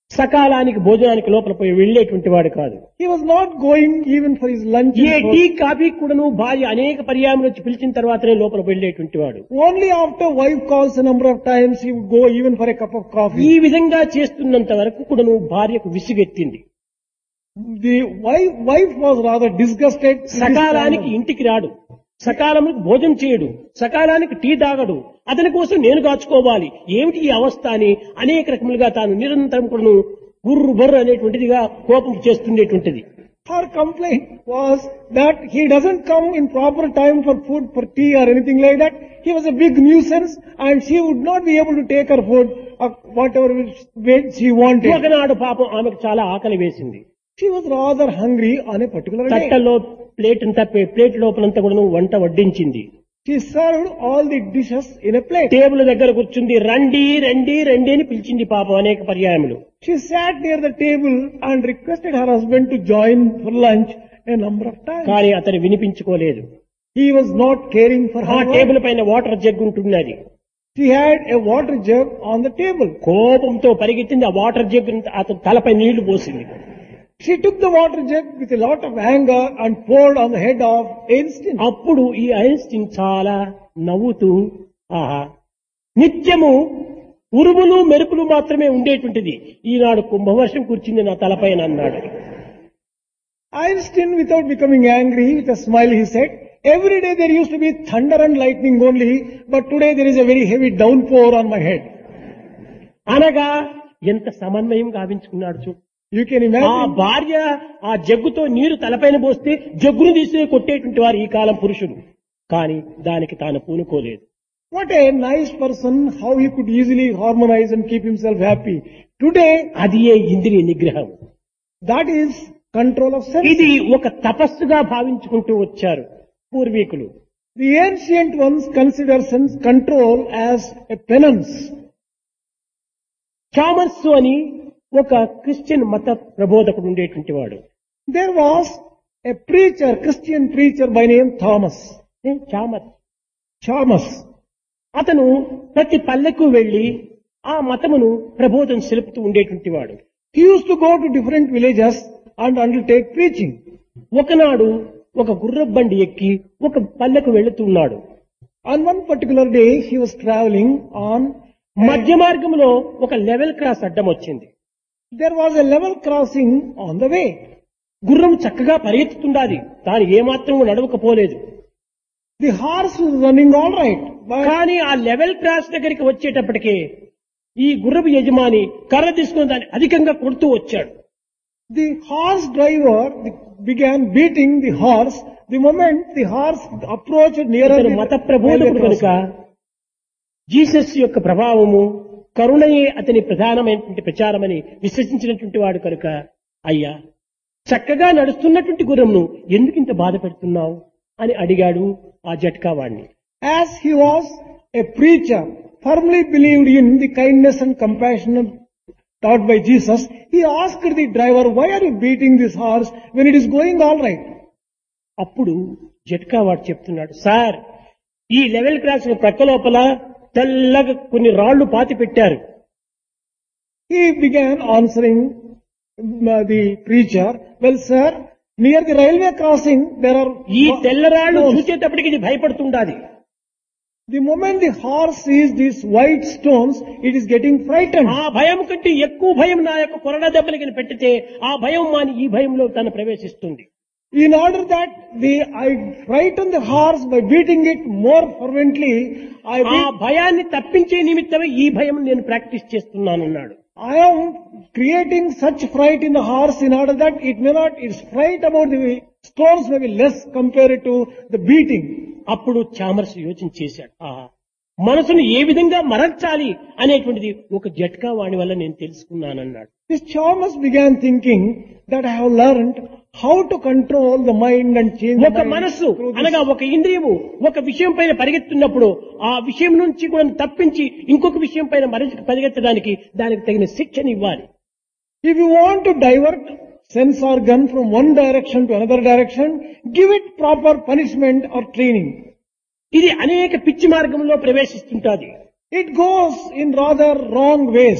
సకాలానికి భోజనానికి లోపల పోయి వెళ్లేటువంటి వాడు కాదు He was not going even for his lunch. ఏ and టీ for- కాఫీ కూడాను భార్య అనేక పర్యాయములు వచ్చి పిలిచిన తర్వాతనే లోపల వెళ్లేటువంటి వాడు Only after wife calls a number of times he would go even for a cup of ఈ coffee. విధంగా చేస్తున్నంత వరకు కూడాను భార్యకు విసుగెత్తింది The wife, wife was rather disgusted. with this సకాలానికి kind of- ఇంటికి రాడు సకాలంలో భోజనం చేయడు సకాలానికి టీ తాగడు అతని కోసం నేను కాచుకోవాలి ఏమిటి ఈ అవస్థ అని అనేక రకములుగా తాను నిరంతరం కూడాను గుర్రు బర్రు అనేటువంటిదిగా కోపం చేస్తుండేటువంటిది Her complaint was that he doesn't come in proper time for food, for tea or anything like that. He was a big nuisance and she would not be able to take her food or whatever which way she wanted. ఒకనాడు పాపం ఆమెకు చాలా ఆకలి వేసింది She was rather hungry on a particular day. తట్టలో plate అంతా plate లోపలంతా కూడా వంట వడ్డించింది She served all the dishes in a plate. Table దగ్గర కూర్చుంది రండి రండి రండి అని పిలిచింది పాపం అనేక పర్యాయములు She sat near the table and requested her husband to join for lunch a number of times. కానీ అతను వినిపించుకోలేదు He was not caring for ఆ her. work. టేబుల్ పైన వాటర్ జగ్ ఉంటున్నది She had a water jug on the table. కోపంతో పరిగెత్తింది ఆ water jug అతని తలపై నీళ్లు పోసింది She took the water jug with a lot of anger and poured on the head of Einstein. అప్పుడు ఈ ఐన్స్టీన్ చాలా నవ్వుతూ ఆహా నిత్యము ఉరుములు మెరుపులు మాత్రమే ఉండేటువంటిది ఈనాడు కుంభవర్షం కూర్చుంది నా తలపైన అన్నాడు Einstein, without becoming angry, with a smile, he said, Every day there used to be thunder and lightning only, but today there is a very heavy downpour on my head. అనగా ఎంత సమన్వయం గావించుకున్నాడు చూడు You can ఆ imagine. భార్య ఆ జగ్గుతో నీరు తలపైన పోస్తే జగ్గును తీసి కొట్టేటువంటి వారు ఈ కాలం పురుషుడు కానీ దానికి తాను పూనుకోలేదు What a nice person, how he could easily harmonize and keep himself happy. Today, అది ఏ ఇంద్రియ నిగ్రహం that is control of sense. ఇది ఒక తపస్సుగా భావించుకుంటూ వచ్చారు పూర్వీకులు The ancient ones consider sense control as a penance. Chalmers అని ఒక క్రిస్టియన్ మత ప్రబోధకుడు ఉండేటువంటి వాడు There was a preacher, Christian preacher by name Thomas. A Chalmers Chalmers. అతను ప్రతి పల్లెకు వెళ్లి ఆ మతమును ప్రబోధం సెలుపుతూ ఉండేటువంటి వాడు He used to go to different villages and undertake preaching. ఒకనాడు ఒక గుర్రపు బండి ఎక్కి ఒక పల్లెకు వెళుతున్నాడు On one particular day, he was traveling on, మధ్య మార్గంలో ఒక లెవెల్ క్రాస్ అడ్డం వచ్చింది there was a level crossing on the way. గుర్రం చక్కగా పరిగెత్తుతుండాది తాను ఏమాత్రం నడవకపోలేదు The horse was running all right, but కానీ ఆ లెవెల్ క్రాస్ దగ్గరికి వచ్చేటప్పటికే ఈ గుర్రపు యజమాని కర్ర తీసుకుని దాన్ని అధికంగా కొడుతూ వచ్చాడు the horse driver began beating the horse the moment the horse approached nearer ఇతను the మత ప్రబోధకుడు కనుక crossing. జీసస్ యొక్క ప్రభావము కరుణయే అతని ప్రధానమైనటువంటి ప్రచారమని విశ్వసించినటువంటి వాడు కనుక అయ్యా చక్కగా నడుస్తున్నటువంటి గుర్రంను ఎందుకు ఇంత బాధ పెడుతున్నావు అని అడిగాడు ఆ జట్కా వాణ్ణి As he was a preacher, firmly believed in the kindness and compassion taught by Jesus, he asked the driver, why are you beating this horse when it is going all right? అప్పుడు జట్కా వాడు చెప్తున్నాడు sir ఈ level cross ప్రక్క లోపల తెల్లగా కొన్ని రాళ్లు పాతి పెట్టారు He began answering uh, the preacher, well sir, near the railway crossing there are ఈ తెల్ల రాళ్లు stones. చూసేటప్పటికి ఇది భయపడుతుండాది The moment the horse sees these white stones, it is getting frightened. ఆ భయం కంటే ఎక్కువ భయం నా యొక్క కొరడా దెబ్బలకి పెట్టితే ఆ భయం మాని ఈ భయంలో తను ప్రవేశిస్తుంది In order that the I frighten the horse by beating it more fervently, I ఆ beat భయాన్ని తప్పించే నిమిత్తమే ఈ భయం నేను ప్రాక్టీస్ చేస్తున్నానన్నాడు I am creating such fright in the horse in order that it may not, its fright about the stones may be less compared to the beating. అప్పుడు Chalmers యోచన చేశాడు ఆహా మనసును ఏ విధంగా మరల్చాలి అనేటువంటిది ఒక జట్కా వాణి వల్ల నేను తెలుసుకున్నానన్నాడు This Chalmers began thinking that I have learned how to control the mind and change the ఒక mind మనస్సు through this. అనగా ఒక ఇంద్రియము ఒక విషయం పైన పరిగెత్తున్నప్పుడు ఆ విషయం నుంచి కూడా తప్పించి ఇంకొక విషయం పైన మరి పరిగెత్తడానికి దానికి తగిన శిక్షణ ఇవ్వాలి If you want to divert sense organ from one direction to another direction, give it proper punishment or training. ఇది అనేక పిచ్చి మార్గంలో ప్రవేశిస్తుంటాది It goes in rather wrong ways.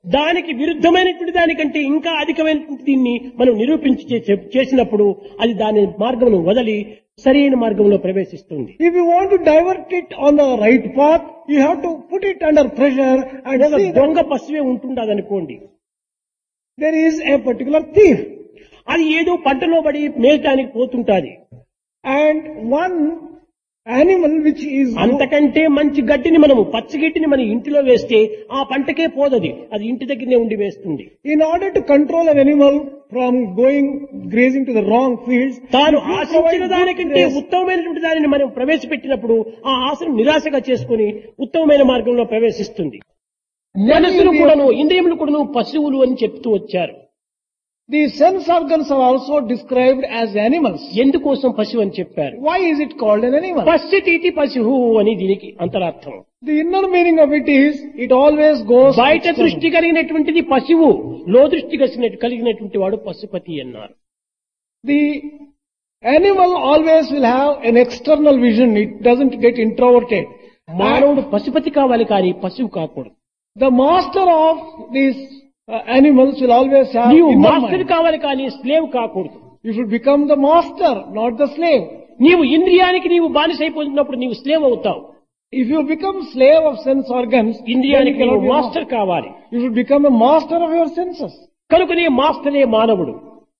దానికి విరుద్ధమైనటువంటి దానికంటే ఇంకా అధికమైనటువంటి దీన్ని మనం నిరూపించి చే- చేసినప్పుడు అది దాని మార్గమును వదలి సరైన మార్గంలో ప్రవేశిస్తుంది If you want to divert it on the right path, you have to put it under pressure and ఒక see that దొంగ పశువే ఉంటుండదు అనుకోండి there is a particular thief అది ఏదో పంటలో పడి మేయటానికి పోతుంటాది and one animal which is అంతకంటే మంచి గడ్డిని మనము పచ్చగడ్డిని మన ఇంటిలో వేస్తే ఆ పంటకే పోదది అది ఇంటి దగ్గరనే ఉండి వేస్తుంది in order to control an animal from going grazing to the wrong fields, తాను if you ఆశించిన provide good దానికంటే grass, ఉత్తమమైనటువంటి దానిని మనం ప్రవేశపెట్టినప్పుడు ఆ ఆశను నిరాశగా చేసుకుని ఉత్తమమైన మార్గంలో ప్రవేశిస్తుంది మనసును కూడాను ఇంద్రియములు కూడాను పశువులు అని చెప్తూ వచ్చారు the sense organs are also described as animals. ఎందుకోసం పశువు అని చెప్పారు Why is it called an animal? పశ్చితీతి పశువు అని దీనికి అంతరార్థం The inner meaning of it is, it always goes బయట external. దృష్టి కలిగినటువంటిది పశువు లో దృష్టి కలిగిన- కలిగినటువంటి వాడు పశుపతి అన్నారు The animal always will have an external vision. It doesn't get introverted. మానవుడు పశుపతి కావాలి కానీ పశువు కాకూడదు The master of these uh, animals will always have నీవు inner మాస్టర్ mind. కావాలి కానీ స్లేవ్ కాకూడదు You should become the master, not the slave. నీవు ఇంద్రియానికి నీవు బానిసైపోతున్నప్పుడు నీవు స్లేవ్ అవుతావు If you become slave of sense organs, then you ఇంద్రియానికి cannot నీవు be a మాస్టర్ కావాలి You should become a master of your senses. కనుక నీ మాస్టరే మానవుడు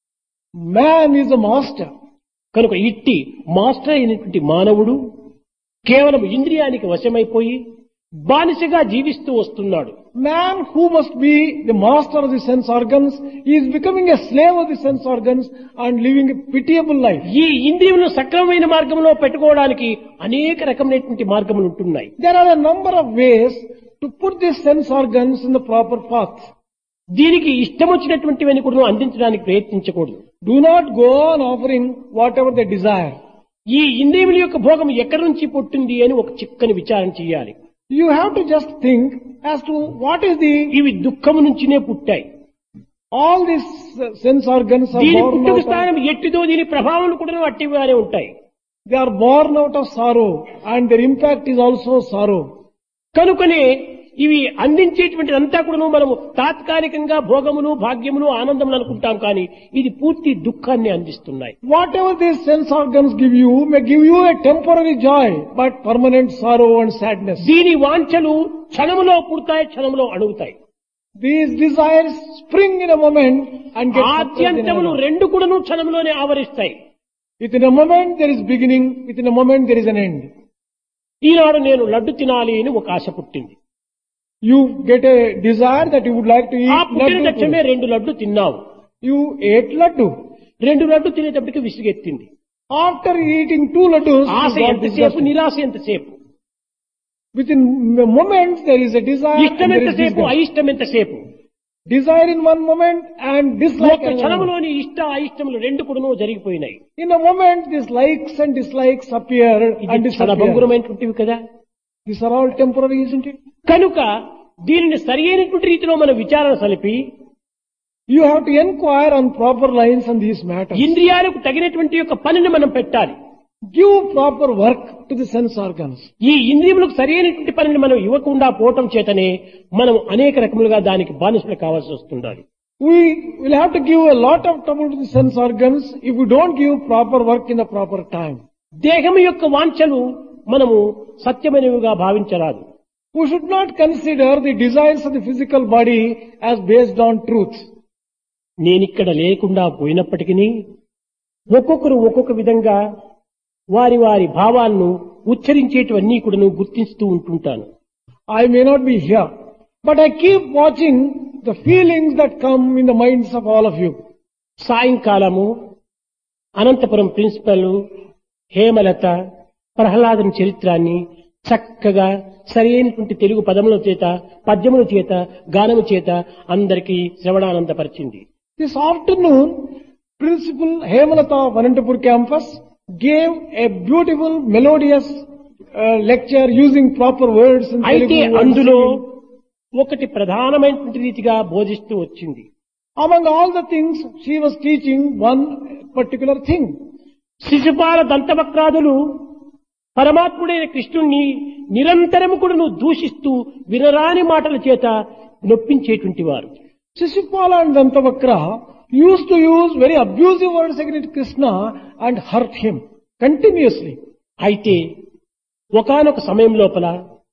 Man is a master. కనుక ఇట్టి మాస్టర్ అయినటువంటి మానవుడు కేవలం ఇంద్రియానికి వశమైపోయి బానిసగా జీవిస్తూ వస్తున్నాడు Man who must be the master of the sense organs is becoming a slave of the sense organs and living a pitiable life. ఈ ఇంద్రియములను సక్రమమైన మార్గంలో పెట్టుకోవడానికి అనేక రకమైనటువంటి మార్గములు ఉంటున్నాయి There are a number of ways to put these sense organs in the proper path. దీనికి ఇష్టం వచ్చినటువంటివన్నీ కూడా అందించడానికి ప్రయత్నించకూడదు Do not go on offering whatever they desire. ఈ ఇంద్రియముల యొక్క భోగం ఎక్కడి నుంచి పుట్టింది అని ఒక చిక్కని విచారణ చేయాలి You have to just think as to what is the, ఇవి దుఃఖము నుంచినే పుట్టాయి all these uh, sense organs are దీని born పుట్టుక out of, స్థానం ఎట్టిదో దీని ప్రభావం కూడా అట్టిగానే ఉంటాయి they are born out of sorrow and their impact is also sorrow. కనుకనే ఇవి అందించేటువంటి అంతా కూడా మనము తాత్కాలికంగా భోగములు భాగ్యములు ఆనందములు అనుకుంటాం కానీ ఇది పూర్తి దుఃఖాన్ని అందిస్తున్నాయి Whatever these sense organs give you may give you a temporary joy, but permanent sorrow and sadness. దీని వాంఛలు క్షణములో పుడతాయి క్షణములో అణుగుతాయి These desires spring in a moment and get suppressed in ఆద్యంతములు another. రెండు కూడాను క్షణములోనే ఆవరిస్తాయి Within a moment there is beginning, within a moment there is an end. ఈనాడు నేను లడ్డు తినాలి అని ఒక ఆశ పుట్టింది You get a desire that you would like to ఆ eat పుట్టిన laddu. తక్షణమే today. రెండు లడ్డు తిన్నావు You ate laddu. రెండు laddu తినేటప్పటికి విసుగెత్తింది After eating two laddus, Asha you got ఎంతసేపు disgusted. నిరాశ ఎంతసేపు Within a moment there is a desire ఇష్టం and there is ఎంతసేపు disgust. అయిష్టం ఎంతసేపు Desire in one moment and dislike ఒక in another. క్షణంలోని ఇష్ట అయిష్టములు రెండు కూడాను జరిగిపోయినాయి In a moment, these likes and dislikes appear and ఇది disappear. క్షణభంగురమైనటువంటివి కదా These are all temporary, isn't it? కనుక దీనిని సరి అయినటువంటి రీతిలో మనం విచారణ సలిపి You have to inquire on proper lines on these matters. ఇంద్రియాలకు తగినటువంటి యొక్క పనిని మనం పెట్టాలి Give proper work to the sense organs. ఈ ఇంద్రియములకు సరి అయినటువంటి పనిని మనం ఇవ్వకుండా పోవటం చేతనే మనం అనేక రకములుగా దానికి బానిసలు కావాల్సి వస్తుండాలి We will have to give a lot of trouble to the sense organs if we don't give proper work in the proper time. దేహం యొక్క వాంఛలు మనము సత్యమైనవిగా భావించరాదు We should not consider the desires of the physical body as based on truth. నేనిక్కడ లేకుండా పోయినప్పటికీ ఒక్కొక్కరు ఒక్కొక్క విధంగా వారి వారి భావాలను ఉచ్చరించేటివన్నీ కూడా గుర్తిస్తూ ఉంటుంటాను I may not be here, but I keep watching the feelings that come in the minds of all of you. సాయంకాలము అనంతపురం ప్రిన్సిపల్ హేమలత ప్రహ్లాదం చరిత్రాన్ని చక్కగా సరైనటువంటి తెలుగు పదముల చేత పద్యముల చేత గానము చేత అందరికీ శ్రవణానందపరిచింది This afternoon, Principal Hemalata of Anantapur campus gave a beautiful, melodious uh, lecture using proper words in అయితే Telugu. and అందులో singing. ఒకటి ప్రధానమైనటువంటి రీతిగా బోధిస్తూ వచ్చింది Among all the things, she was teaching one particular thing. Shishupala దంతవక్రాదులు పరమాత్ముడైన కృష్ణుణ్ణి నిరంతరము కూడా నువ్వు దూషిస్తూ వినరాని మాటల చేత నొప్పించేటువంటి వారు Shishupala and Dantavakra used to use very abusive words against Krishna and hurt him continuously. అయితే ఒకానొక సమయం లోపల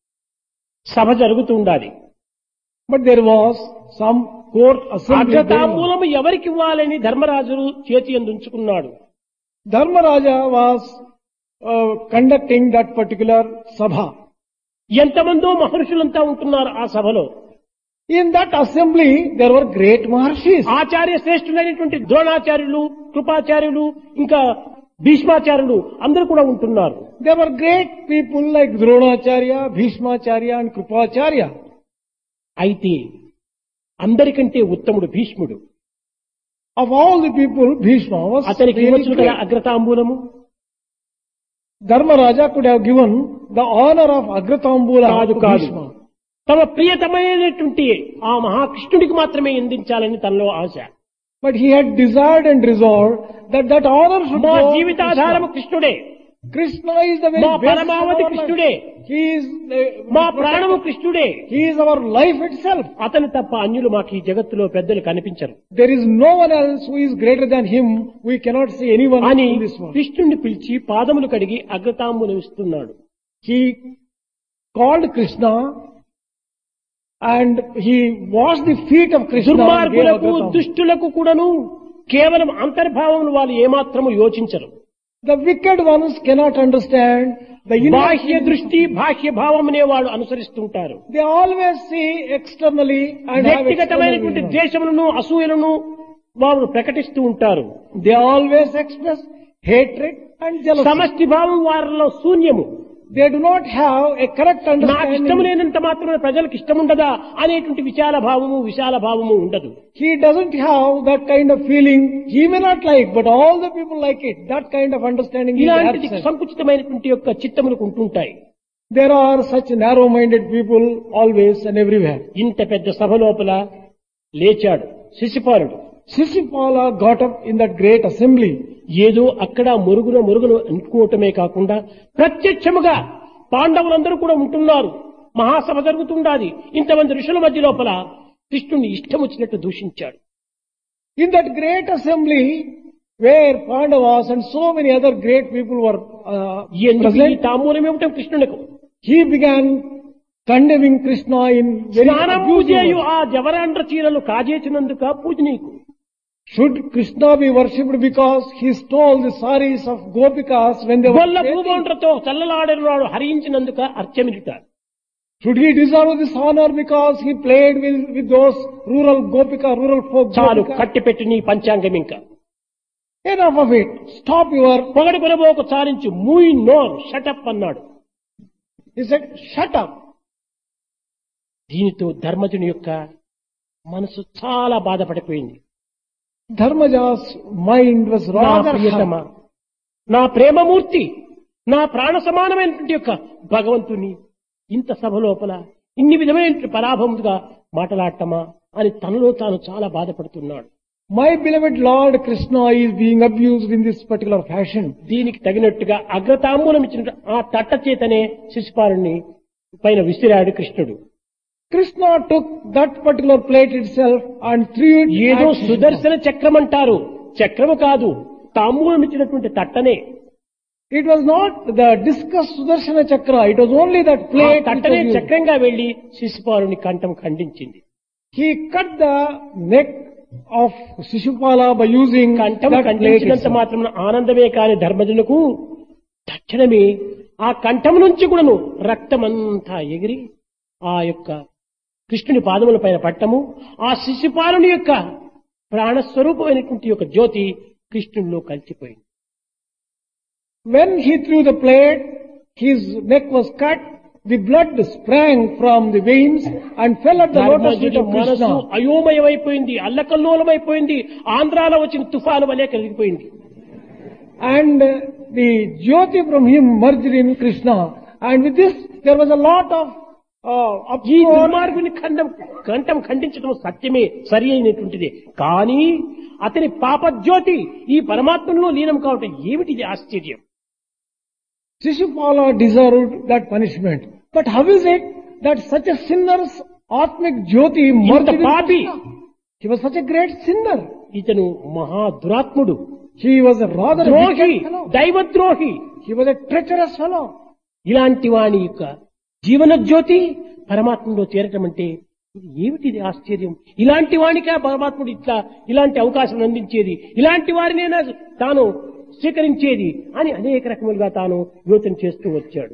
సభ జరుగుతూ ఉండాలి But there was some court assembly. going on. అగ్రతాంబూలము ఎవరికి ఇవ్వాలని ధర్మరాజును చేతి అందుంచుకున్నాడు Dharmaraja was uh, conducting that particular sabha. ఎంతమందో మహర్షులంతా ఉంటున్నారు ఆ సభలో In that assembly, there were great Maharshis. ఆచార్య శ్రేష్ఠులైనటువంటి ద్రోణాచార్యులు కృపాచార్యులు ఇంకా భీష్మాచార్యులు అందరూ కూడా ఉంటున్నారు There were great people like Dronacharya, Bhishmacharya and Krupacharya. అయితే అందరికంటే ఉత్తముడు భీష్ముడు Of all the people, Bhishma was అతనికి really ఇవ్వచ్చు కదా great. అగ్రతాంబూలము Dharmaraja could have given the honor of Agratambula కాదు to కాదు Bhishma. తమ ప్రియతమైనటువంటి ఆ మహాకృష్ణుడికి మాత్రమే అందించాలని తనలో ఆశ But he had desired and resolved that that honor should మా go to జీవితాధారము Krishna. కృష్ణుడే Krishna is the very మా best of పరమావధి our కృష్ణుడే life. He is, the, మా ప్రాణము కృష్ణుడే he is our life itself. అతను తప్ప అన్యులు మాకు ఈ జగత్తులో పెద్దలు కనిపించరు There is no one else who is greater than him. We cannot see anyone అని in this world. కృష్ణుడిని పిలిచి పాదములు కడిగి అగ్రతాంబూలం ఇస్తున్నాడు He called Krishna and he washed the feet of Krishna. and gave దుర్మార్గులకు Agratambula. దుష్టులకు కూడాను కేవలం అంతర్భావములు వాళ్ళు ఏమాత్రము యోచించరు The wicked ones cannot understand the inner బాహ్య దృష్టి బాహ్య భావం అనే వాళ్ళు అనుసరిస్తుంటారు They always see externally and have external వ్యక్తిగతమైనటువంటి vision. ద్వేషములను అసూయలను వారు ప్రకటిస్తూ ఉంటారు They always express hatred and jealousy. సమష్టి భావం వారిలో శూన్యము They do not have a correct నాకు ఇష్టం understanding. లేనంత మాత్రమే ప్రజలకు ఇష్టం ఉండదా అనేటువంటి విశాల భావము విశాల భావము ఉండదు He doesn't have that kind of feeling. He may not like, but all the people like it. That kind of understanding is ఇలాంటి absent. సంకుచితమైనటువంటి యొక్క చిత్తములకు ఉంటుంటాయి There are such narrow-minded people always and everywhere. ఇంత పెద్ద సభ లోపల లేచాడు శిశుపాలుడు Sisipala got up in that great assembly. ఏదో అక్కడ మురుగున మురుగును అనుకోవటమే కాకుండా ప్రత్యక్షముగా పాండవులందరూ కూడా ఉంటున్నారు మహాసభ జరుగుతుండాది ఇంతమంది ఋషుల మధ్య లోపల కృష్ణుని ఇష్టం వచ్చినట్టు దూషించాడు In that great assembly where Pandavas and so many other great people were uh, ఎందుకు ఈ present, తామూలం ఇవ్వటం కృష్ణునికి he began condemning Krishna in very స్నానం abusive పూజయు words. ఆ జవరాండ్ర చీరలు కాజేసినందుక పూజ నీకు Should Krishna be worshipped because he stole the saris of Gopikas when they were గొల్ల bathing? భూమౌండ్రతో చల్లలాడినాడు హరించినందుక అర్చమిట Should he deserve this honor because he played with, with those rural Gopika, rural folk చాలు Gopika? కట్టిపెట్టి నీ పంచాంగం ఇంకా Enough of it. Stop your... పొగడి కొనబోకు చాలించు మూయి నోర్ షటప్ అన్నాడు He said, shut up. దీనితో ధర్మజుని యొక్క మనసు చాలా బాధపడిపోయింది Dharmaja's mind was నా rather ప్రియతమ hurt. నా ప్రేమమూర్తి నా ప్రాణ సమానమైనటువంటి యొక్క భగవంతుని ఇంత సభ లోపల ఇన్ని విధమైన పరాభముగా మాట్లాడటమా అని తనలో తాను చాలా బాధపడుతున్నాడు My beloved Lord Krishna is being abused in this particular fashion. దీనికి తగినట్టుగా అగ్రతాంబూలం ఇచ్చిన ఆ తట్ట చేతనే శిశుపాలుని పైన విసిరాడు కృష్ణుడు Krishna took that particular plate itself and threw it ఏదో at Krishna. సుదర్శన చక్రం అంటారు చక్రము కాదు తాంబూలం ఇచ్చినటువంటి తట్టనే It was not the discus Sudarshana Chakra, it was only that ఆ plate. which తట్టనే was used. చక్రంగా వెళ్లి శిశుపాలుని కంఠం ఖండించింది He cut the neck of Shishupala by using కంఠం that plate. ఖండించినంత itself. మాత్రం ఆనందమే కాని ధర్మజులకు తక్షణమే ఆ కంఠం నుంచి కూడాను రక్తమంతా ఎగిరి ఆ యొక్క కృష్ణుని పాదముల పైన పట్టము ఆ శిశుపాలుని యొక్క ప్రాణస్వరూపమైనటువంటి యొక్క జ్యోతి కృష్ణునిలో కలిసిపోయింది When he threw the plate, his neck was cut, the blood sprang from the veins and fell at the lotus feet ధర్మజుడి of మనసు Krishna. అయోమయమైపోయింది అల్లకల్లోలమైపోయింది ఆంధ్రాలో వచ్చిన తుఫాను వలె కలిగిపోయింది And uh, the Jyoti from him merged in Krishna. And with this, there was a lot of uh, ఈ uproar. దుర్మార్గుని ఖండం కంఠం ఖండించడం సత్యమే సరి అయినటువంటిది కానీ అతని పాపజ్యోతి ఈ పరమాత్మలో లీనం కావటం ఏమిటిది ఆశ్చర్యం Shishupala deserved that punishment. But how is it that such a sinner's Atmic Jyoti ఇంత merged with పాపి Krishna. He was such a great sinner. ఇతను మహా దురాత్ముడు He was a rather ద్రోహి wicked fellow. దైవద్రోహి He was a treacherous fellow. ఇలాంటి వాని యొక్క జీవన జ్యోతి పరమాత్మలో చేరటం అంటే ఇది ఏమిటిది ఆశ్చర్యం ఇలాంటి వానికే పరమాత్ముడు ఇట్లా ఇలాంటి అవకాశం అందించేది ఇలాంటి వారినైనా తాను స్వీకరించేది అని అనేక రకములుగా తాను యోచన చేస్తూ వచ్చాడు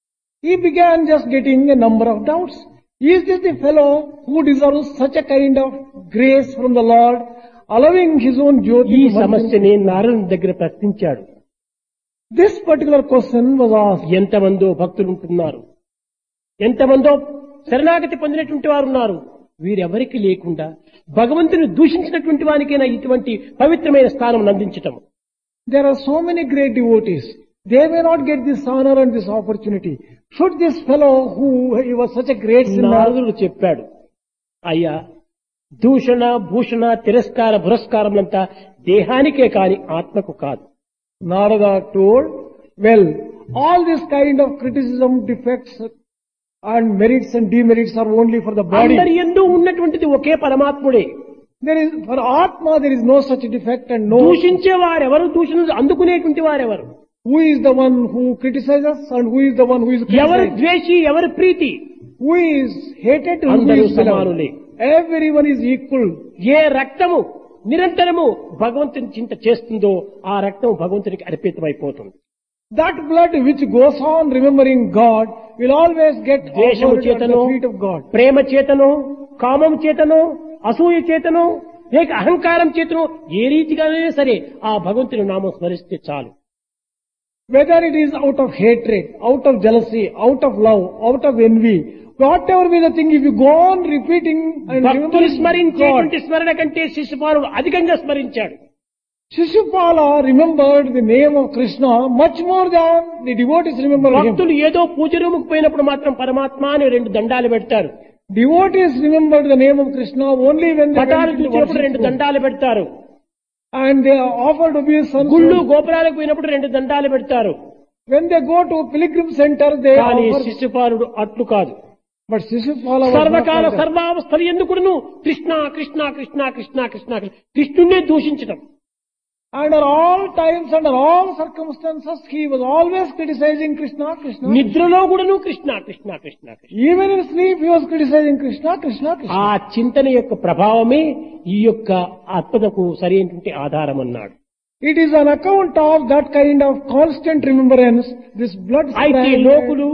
He began just getting a number of doubts. Is this the fellow who deserves such a kind of grace from the Lord, allowing his own ఈ Jyoti to merge in- సమస్యని నారాయణ దగ్గర ప్రశ్నించాడు This particular question was asked. ఎంతమందో భక్తులు ఉంటున్నారు ఎంతమందో శరణాగతి పొందినటువంటి వారు ఉన్నారు వీరెవరికి లేకుండా భగవంతుని దూషించినటువంటి వానికైనా ఇటువంటి పవిత్రమైన స్థానం అందించటం There are so many great devotees. They may not get this honor and this opportunity. Should this fellow who he was such a great sinner, నారదుడు చెప్పాడు అయ్యా దూషణ భూషణ తిరస్కార పురస్కారములంతా దేహానికే కాని ఆత్మకు కాదు Narada told, well, all this kind of criticism, defects and merits and demerits are only for the body. అందరి ఎందు ఉన్నటువంటిది ఒకే పరమాత్ముడే There is, for Atma there is no such defect and no, దూషించే వారెవరు దూషణ అందుకునేటువంటి వారెవరు who is the one who criticizes and who is the one who is ఎవరు criticized. ద్వేషి ఎవరు ప్రీతి Who is hated and who అందరూ is beloved. సమానులే. Everyone is equal. ఏ రక్తము నిరంతరము భగవంతుని చింత చేస్తుందో ఆ రక్తం భగవంతునికి అర్పితమైపోతుంది That blood which goes on remembering God will always get ద్వేషము offered at చేతనో the feet of God. ప్రేమ చేతనో కామం చేతనో అసూయ చేతనో లేక అహంకారం చేతనో ఏ రీతిగానే సరే ఆ భగవంతుని నామం స్మరిస్తే చాలు Whether it is out of hatred, out of jealousy, out of love, out of envy, whatever be the thing, if you go on repeating and భక్తులు remembering God, స్మరించేటువంటి స్మరణ కంటే శిశుపాలుడు అధికంగా స్మరించాడు Shishupala remembered the name of Krishna much more than the devotees remember him. భక్తులు ఏదో పూజ రూముకు పోయినప్పుడు మాత్రం పరమాత్మ అని రెండు దండాలు పెడతారు Devotees remembered the name of Krishna only when they పటాలు went to చూసినప్పుడు worship రెండు him. దండాలు పెడతారు and they offered obeisance. గుళ్ళు గోపురాలకు పోయినప్పుడు రెండు దండాలు పెడతారు When they go to pilgrim center, they కానీ offer. శిశుపాలుడు అట్లు కాదు But Shishupala was not సర్వకాల like that. సర్వావస్థలు ఎందుకును కృష్ణ కృష్ణ కృష్ణ కృష్ణ కృష్ణ కృష్ణునే దూషించడం Under all times, under all circumstances, he was always criticizing Krishna, Krishna. నిద్రలో కూడాను Krishna Krishna Krishna Krishna Even in sleep, he was criticizing Krishna, Krishna, Krishna. ఆ చింతన యొక్క ప్రభావమే ఈ యొక్క ఆత్మకు సరైనటువంటి ఆధారం అన్నాడు It is on account of that kind of constant remembrance, this blood అయితే strain- లోకులు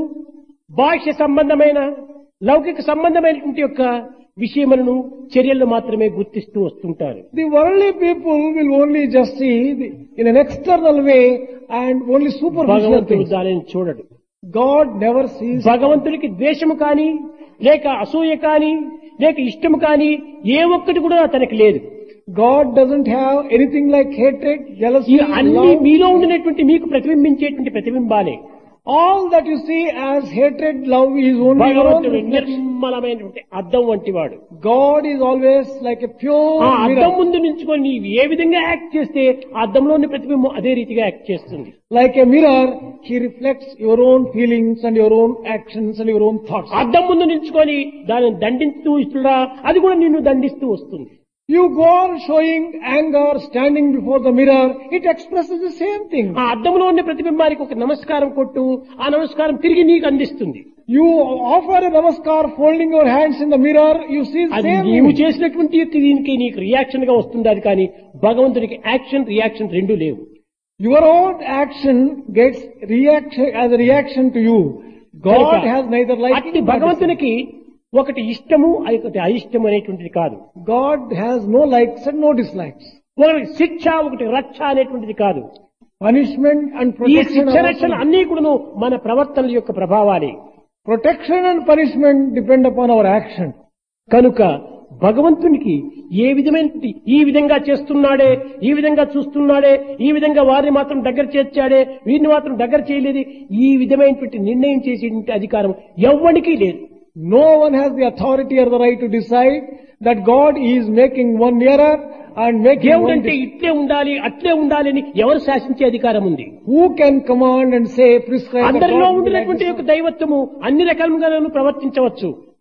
బాహ్య సంబంధమైన లౌకిక సంబంధమైనటువంటి యొక్క విషయములను చర్యలను మాత్రమే గుర్తిస్తూ వస్తుంటారు The worldly people will only just see the, in an external way and only superficial భగవంతుడు things. దానిని చూడడు God never sees. భగవంతుడికి ద్వేషము కాని లేక అసూయ కాని లేక ఇష్టము కాని ఏ ఒక్కటి కూడా అతనికి లేదు God doesn't have anything like hatred, jealousy, ఈ అన్ని love. మీలో ఉండినటువంటి మీకు ప్రతిబింబించేటువంటి ప్రతిబింబాలే All that you see as hatred, love is only your own భగవంతుడు reflection. నిర్మలమైనటువంటి అద్దం వంటి వాడు God is always like a ఆ pure అద్దం mirror. ముందు నిల్చుకొని నీవు ఏ విధంగా యాక్ట్ చేస్తే ఆ అద్దంలోని ప్రతిబింబం అదే రీతిగా యాక్ట్ చేస్తుంది Like a mirror, He reflects your own feelings and your own actions and your own thoughts. అద్దం ముందు నిల్చుకొని దానిని దండిస్తూ ఇస్తున్నా అది కూడా నిన్ను దండిస్తూ వస్తుంది You go on showing anger, standing before the mirror, it expresses the same thing. ఆ అద్దంలో ఉన్న ప్రతిబింబానికి ఒక నమస్కారం కొట్టు ఆ నమస్కారం తిరిగి నీకు అందిస్తుంది You offer a namaskar, folding your hands in the mirror, you see the అది same నీవు image. చేసినటువంటి యొక్క దీనికి నీకు రియాక్షన్ గా వస్తుంది అది కానీ భగవంతుడికి యాక్షన్ రియాక్షన్ రెండు లేవు Your own action gets reaction as a reaction to you. God కనుక has neither అట్టి liking nor భగవంతునికి ఒకటి ఇష్టము ఒకటి అయిష్టం అనేటువంటిది కాదు dislike. God has no likes and no dislikes. ఒకటి శిక్ష ఒకటి రక్ష అనేటువంటిది కాదు Punishment and ఈ protection శిక్ష are రక్షణ also- అన్ని కూడాను మన ప్రవర్తనల యొక్క ప్రభావాలే protection and punishment depend upon our action. కనుక భగవంతునికి ఏ విధమైనటువంటి ఈ విధంగా చేస్తున్నాడే ఈ విధంగా చూస్తున్నాడే ఈ విధంగా వారిని మాత్రం దగ్గర చేర్చాడే వీరిని మాత్రం దగ్గర చేయలేదు ఈ విధమైనటువంటి నిర్ణయం చేసేటువంటి అధికారం ఎవ్వడికి లేదు No one has the authority or the right to decide that God is making one nearer and making దేవుడు one అంటే dis- ఇట్లే ఉండాలి అట్లే ఉండాలి అని ఎవరు శాసించే అధికారం ఉంది Who can command and say, prescribe that అందరిలో God will be like ఉండినటువంటి this యొక్క దైవత్వము అన్ని రకాలుగాను ప్రవర్తించవచ్చు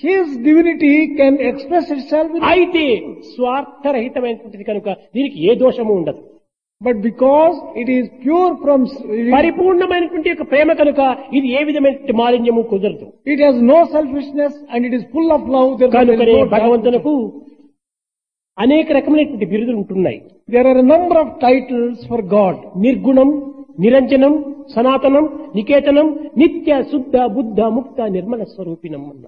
His divinity can express itself in అయితే స్వార్థరహితమైనటువంటిది కనుక దీనికి ఏ దోషము ఉండదు But because it is pure from, పరిపూర్ణమైనటువంటి యొక్క ప్రేమ కనుక ఇది ఏ విధమైన మాలిన్యము కుదరదు it has no selfishness and it is full of love. Therefore, there కనుకనే is no doubt. భగవంతునకు అనేక రకమైనటువంటి బిరుదులు ఉంటున్నాయి There are a number of titles for God. నిర్గుణం నిరంజనం సనాతనం నికేతనం నిత్య శుద్ధ బుద్ధ ముక్త నిర్మల స్వరూపిణం అన్న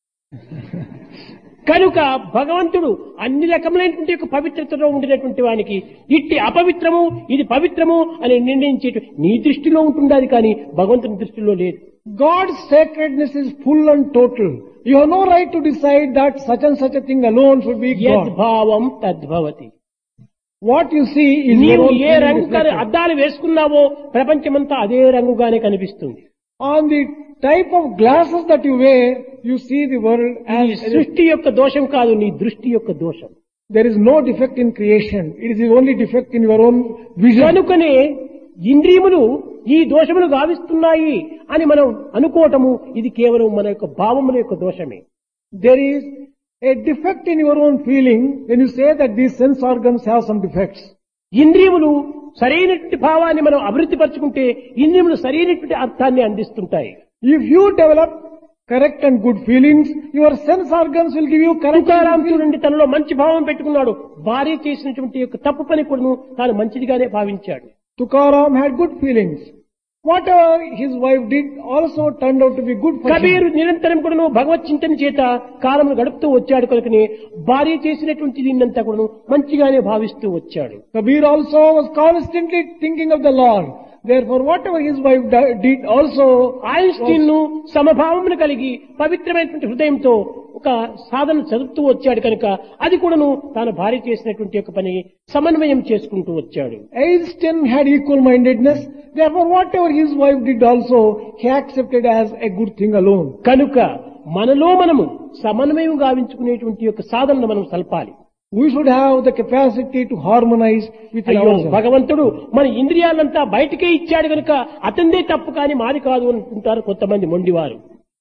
కనుక భగవంతుడు అన్ని రకములైనటువంటి యొక్క పవిత్రతలో ఉండినటువంటి వానికి ఇట్టి అపవిత్రము ఇది పవిత్రము అని నిర్ణయించేట నీ దృష్టిలో ఉంటుండాలి కానీ భగవంతుని దృష్టిలో లేదు God's sacredness is full and total. You have no right to decide that such and such a thing alone should be God. యద్భావం తద్భవతి What you see is your నీవు own ఏ feeling రంగు reflected. అద్దాలు వేసుకున్నావో ప్రపంచమంతా అదే రంగుగానే కనిపిస్తుంది On the type of glasses that you wear, you see the world ఈ as సృష్టి యొక్క దోషం కాదు నీ దృష్టి యొక్క దోషం there is no defect in creation. It is the only defect in your own vision. కనుకనే ఇంద్రియములు ఈ దోషములు గావిస్తున్నాయి అని మనం అనుకోవటము ఇది కేవలం మన యొక్క భావముల యొక్క దోషమే There is a defect in your own feeling when you say that these sense organs have some defects. ఇంద్రియములు సరైనటువంటి భావాన్ని మనం అభివృద్ధి పరచుకుంటే ఇంద్రియములు సరైనటువంటి అర్థాన్ని అందిస్తుంటాయి If you develop correct and good feelings, your sense organs will give you correct and Tukaram good feelings. చూడండి తనలో మంచి భావం పెట్టుకున్నాడు భార్య చేసినటువంటి యొక్క తప్పు పని కూడాను తాను మంచిదిగానే భావించాడు Tukaram had good feelings. Whatever his wife did also turned out to be good for him. Kabir నిరంతరం కూడాను భగవత్ చింతన చేత కాలమును గడుపుతూ వచ్చాడు కనుకనే భార్య చేసినటువంటి దీన్నంతా కూడాను మంచిగానే భావిస్తూ వచ్చాడు Kabir also was constantly thinking of the Lord. Therefore, whatever his wife di- did also, Einstein ను సమభావమును కలిగి పవిత్రమైనటువంటి హృదయంతో ఒక సాధన చదువుతూ వచ్చాడు కనుక అది కూడాను తాను భార్య చేసినటువంటి యొక్క పని సమన్వయం చేసుకుంటూ వచ్చాడు Einstein had equal mindedness. Therefore, whatever his wife did also, he accepted as a good thing alone. కనుక మనలో మనము సమన్వయం గావించుకునేటువంటి యొక్క సాధనను మనం సల్పాలి We should have the capacity to harmonize with అయ్యో ourselves. భగవంతుడు మన ఇంద్రియాలంతా బయటికే ఇచ్చాడు కనుక అతందే తప్పు కాని మాది కాదు అనుకుంటారు కొంతమంది మొండివారు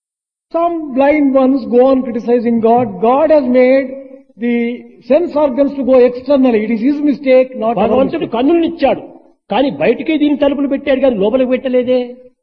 Some blind ones go on criticizing God. God has made the sense organs to go externally. It is his mistake, not our భగవంతుడు mistake. కన్నులను ఇచ్చాడు కానీ బయటికే దీని తలుపులు పెట్టాడు కానీ లోపలికి పెట్టలేదే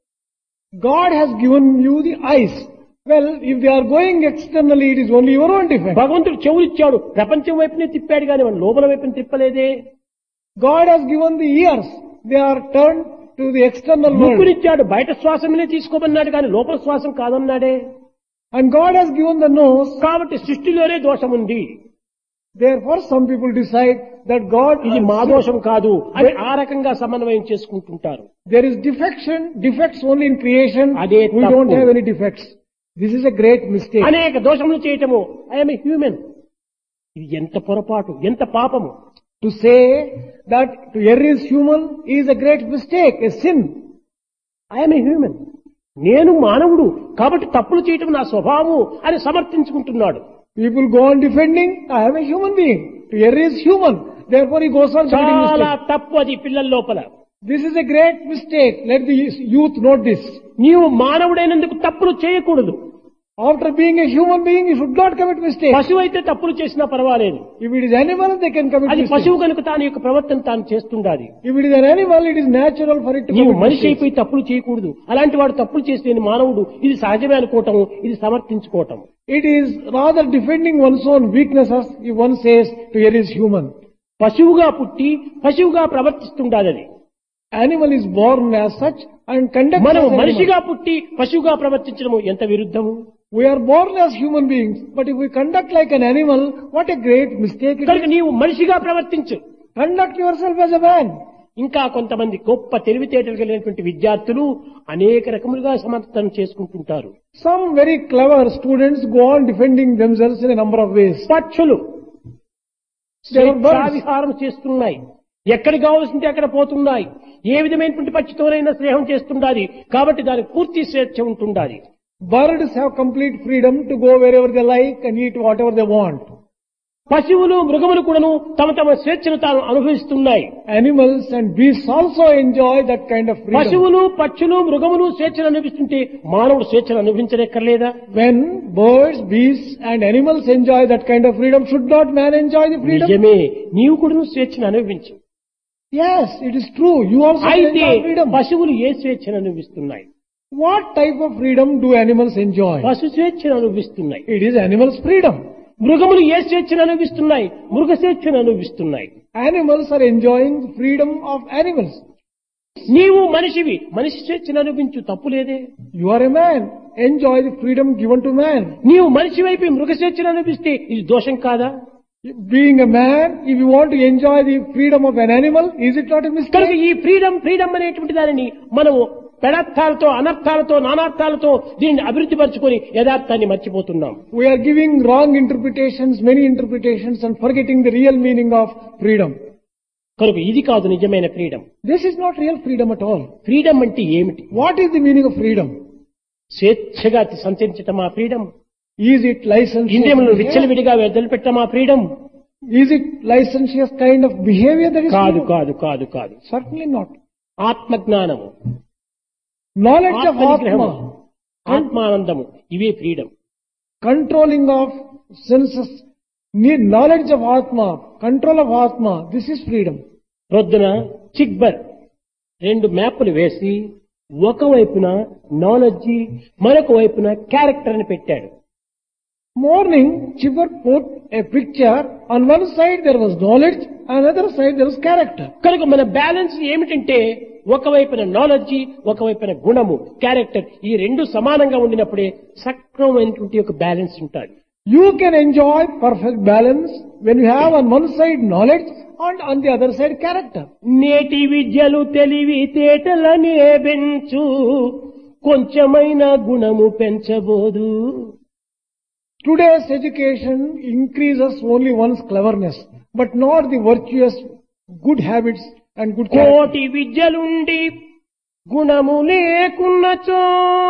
God has given you the eyes. Well, if they are going externally, it is only your own defect. భగవంతుడు చెవులు ఇచ్చాడు ప్రపంచం వైపునే తిప్పాడు కానీ మన లోపల వైపున తిప్పలేదే God has given the ears. They are turned to the external world. ముక్కునిచ్చాడు బయట శ్వాసమునే తీసుకోమన్నాడు కానీ లోపల శ్వాసం కాదన్నాడే And God has given the nose. కాబట్టి సృష్టిలోనే దోషం ఉంది Therefore, some people decide that God ఇది మా దోషం కాదు అని ఆ రకంగా సమన్వయం చేసుకుంటుంటారు There is defection, defects only in creation. అదే We don't తప్పు. have any defects. This is a great mistake. అనేక దోషములు చేయటము ఐఎమ్ హ్యూమన్ ఇది ఎంత పొరపాటు ఎంత పాపము To say that to err is human is a great mistake, a sin. I'm human నేను మానవుడు కాబట్టి తప్పులు చేయటం నా స్వభావము అని సమర్థించుకుంటున్నాడు People go on defending, I am a human being. To err is human. Therefore he goes on committing చాలా mistakes. తప్పు అది పిల్లల లోపల This is a great mistake. Let the youth note this. నీవు మానవుడైనందుకు తప్పులు చేయకూడదు After being a human being, you should not commit mistakes. పశువు అయితే తప్పులు చేసినా పర్వాలేదు If it is animal, they can commit అది mistakes. పశువు కనుక తాను యొక్క ప్రవర్తన తాను చేస్తుండాలి If it is an animal, it is natural for it to నీవు commit మనిషి mistakes. అయిపోయి తప్పులు చేయకూడదు అలాంటి వాడు తప్పులు చేస్తే నేను మానవుడు ఇది సహజమే అనుకోవటం ఇది సమర్థించుకోవటం It is rather defending one's own weaknesses if one says to err is human. పశువుగా పుట్టి పశువుగా ప్రవర్తిస్తుండాలి అది Animal is born as such and conducts మనం as animal. మనిషిగా పుట్టి పశువుగా ప్రవర్తించడం ఎంత విరుద్ధము We are born as human beings, but if we conduct like an animal, what a great mistake it కనుక is. నీవు మనిషిగా ప్రవర్తించు Conduct yourself as a man. ఇంకా కొంతమంది గొప్ప తెలివితేటలు కలిగినటువంటి విద్యార్థులు అనేక రకములుగా సమర్థన చేసుకుంటుంటారు Some very clever students go on defending themselves in a number of ways. పక్షులు They are birds. విహారం చేస్తున్నాయి ఎక్కడికి కావాల్సింటే అక్కడ పోతున్నాయి ఏ విధమైనటువంటి పక్షితోనైనా స్నేహం చేస్తుండాలి కాబట్టి దానికి పూర్తి స్వేచ్ఛ ఉంటుండాలి Birds have complete freedom to go wherever they like and eat whatever they want. పశువులు మృగములు కూడాను తమ తమ స్వేచ్ఛను తాను అనుభవిస్తున్నాయి Animals and beasts also enjoy that kind of freedom. పశువులు పక్షులు మృగములు స్వేచ్ఛను అనుభవిస్తుంటే మానవుడు స్వేచ్ఛను అనుభవించలేక్కర్లేదా When birds, beasts and animals enjoy that kind of freedom, should not man enjoy the freedom? నిజమే నీవు కూడా స్వేచ్ఛను అనుభవించు Yes, it is true. You also can అయితే enjoy freedom. పశువులు ఏ స్వేచ్ఛను అనుభవిస్తున్నాయి What type of freedom do animals enjoy? పశు స్వేచ్ఛను అనుభవిస్తున్నాయి It is animals' freedom. మృగములు ఏ స్వేచ్ఛను అనుభవిస్తున్నాయి మృగ స్వేచ్ఛను అనుభవిస్తున్నాయి Animals are enjoying the freedom of animals. నీవు మనిషివి మనిషి స్వేచ్ఛను అనుభవించు తప్పు లేదే You are a man. Enjoy the freedom given to man. నీవు మనిషి వైపు మృగ స్వేచ్ఛను అనుభవిస్తే ఇది దోషం కాదా Being a man, if you want to enjoy the freedom of an animal, is it not a కనుక mistake? ఈ ఫ్రీడమ్ ఫ్రీడమ్ అనేటువంటి దానిని మనము పెడర్థాలతో అనర్థాలతో నానార్థాలతో దీనిని అభివృద్ధి పరుచుకొని యథార్థాన్ని మర్చిపోతున్నాం We are giving wrong interpretations, many interpretations and forgetting the real meaning of freedom. కనుక ఇది కాదు నిజమైన freedom This is not real freedom at all. Freedom అంటే ఏమిటి What is the meaning of freedom? స్వేచ్ఛగా సంచరించటమా ఫ్రీడమ్ Is it licentious? ఇంద్రియములను behavior? విచ్చలవిడిగా వదిలిపెట్టమా freedom Is it licentious kind of behavior that is కాదు freedom? కాదు కాదు కాదు Certainly not. ఆత్మజ్ఞానము Knowledge of ఆత్మనిగ్రహము Atma, ఆత్మానందము ఇవే freedom controlling of senses, need knowledge of Atma, control of Atma, this is freedom. ప్రొద్దున చిక్బర్ రెండు మ్యాప్లు వేసి ఒకవైపున నాలెడ్జి మరొక వైపున క్యారెక్టర్ అని పెట్టాడు Morning, Chivar put a picture, on one side there was knowledge, on the other side there was character. కనుక మన బ్యాలెన్స్ ఏమిటంటే ఒకవైపున నాలెడ్జి ఒకవైపున గుణము క్యారెక్టర్ ఈ రెండు సమానంగా ఉండినప్పుడే సక్రమమైనటువంటి ఒక బ్యాలెన్స్ ఉంటుంది You can enjoy perfect balance when you have on one side knowledge and on the other side character. నేటి విద్యలు తెలివి తేటలనే పెంచు కొంచెమైన గుణము పెంచబోదు Today's education increases only one's cleverness, but not the virtuous good habits and good character. కోటి విద్యలుండి గుణము లేకున్నచో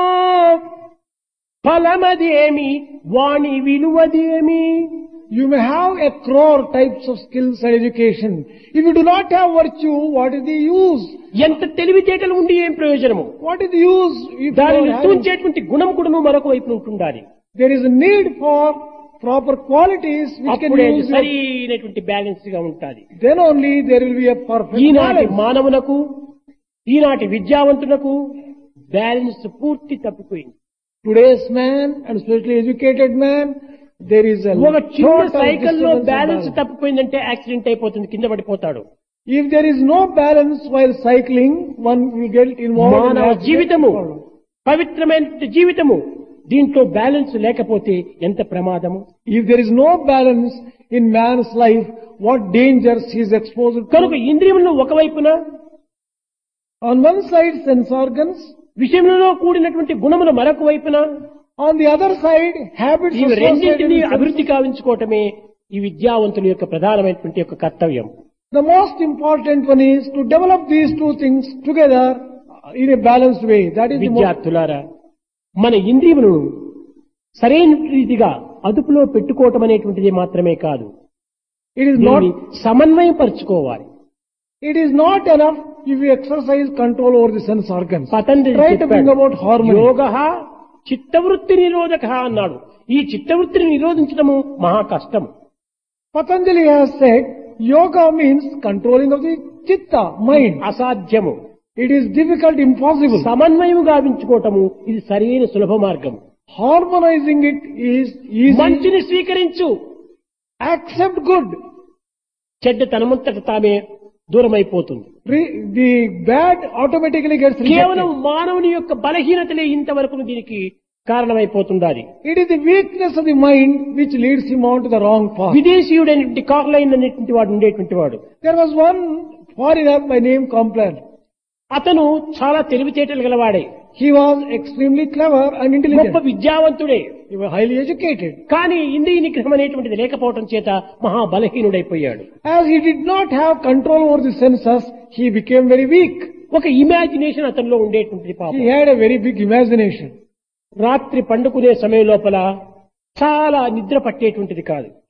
ఫలమదేమి వాణి విలువదేమి You may have a crore types of skills and education. If you do not have virtue, what is the use? ఎంత తెలివితేటలు ఉండి ఏం ప్రయోజనము What is the use if you దానిని don't have తూంచేటువంటి గుణం కూడా మరొక వైపు ఉంటుండాలి There is a need for proper qualities which can అప్పుడే అది use your- సరైనటువంటి బ్యాలెన్స్ గా ఉంటుంది then only there will be a perfect ఈనాటి balance. మానవునకు ఈనాటి విద్యావంతునకు బ్యాలెన్స్ పూర్తి తప్పిపోయింది Today's man and especially educated man, there is a ఒక చిన్న total సైకిల్లో disturbance of బ్యాలెన్స్ balance. తప్పిపోయిందంటే యాక్సిడెంట్ అయిపోతుంది కింద పడిపోతాడు If there is no balance while cycling, one will get involved in మానవ accident జీవితము problem. పవిత్రమైన జీవితము దీంట్లో బ్యాలెన్స్ లేకపోతే ఎంత ప్రమాదము If there is no balance in man's life, what dangers he is exposed కనుక to. ఇంద్రియములను ఒకవైపున On one side, sense organs. విషయంలో కూడినటువంటి గుణములు మరొక వైపున On the other side, habits ఇవి associated రెండింటినీ with sense. అభివృద్ధి కావించుకోవటమే ఈ విద్యావంతుల యొక్క ప్రధానమైనటువంటి యొక్క కర్తవ్యం The most important one is to develop these two things together in a balanced way. That is the most, విద్యార్థులారా మన ఇంద్రియములను సరైన రీతిగా అదుపులో పెట్టుకోవటం అనేటువంటిది మాత్రమే కాదు it is దీన్ని not, సమన్వయం పరుచుకోవాలి it is not enough if you exercise control over the sense organs. Patanjali Try to bring about harmony. యోగ చిత్తవృత్తి నిరోధక అన్నాడు ఈ చిత్తవృత్తిని నిరోధించడము మహా కష్టం Patanjali has said, yoga means controlling of the chitta, mind. అసాధ్యము It is difficult, impossible. సమన్వయం గావించుకోవటము ఇది సరైన సులభ మార్గం Harmonizing it is easy. మంచిని స్వీకరించు Accept good. చెడ్డ తనమంతట తామే దూరమైపోతుంది Re- the bad automatically gets కేవలం rejected. మానవుని యొక్క బలహీనతలే ఇంతవరకు దీనికి కారణమైపోతుండాలి It is the weakness of the mind which leads him on to the wrong path. విదేశీయుడైనటువంటి కార్లైన్ అనేటువంటి వాడు ఉండేటువంటి వాడు There was one foreigner by name Complan. అతను చాలా తెలివితేటలు గలవాడే He was extremely clever and గొప్ప intelligent. విద్యావంతుడే He was highly educated. కానీ ఇంద్రియ నిగ్రహం అనేటువంటిది లేకపోవటం చేత మహా బలహీనుడైపోయాడు As he did not have control over the senses, he became very weak. ఒక ఇమాజినేషన్ అతనిలో ఉండేటువంటిది He పాపం had a very big imagination. రాత్రి పండుకునే సమయం లోపల చాలా నిద్ర పట్టేటువంటిది కాదు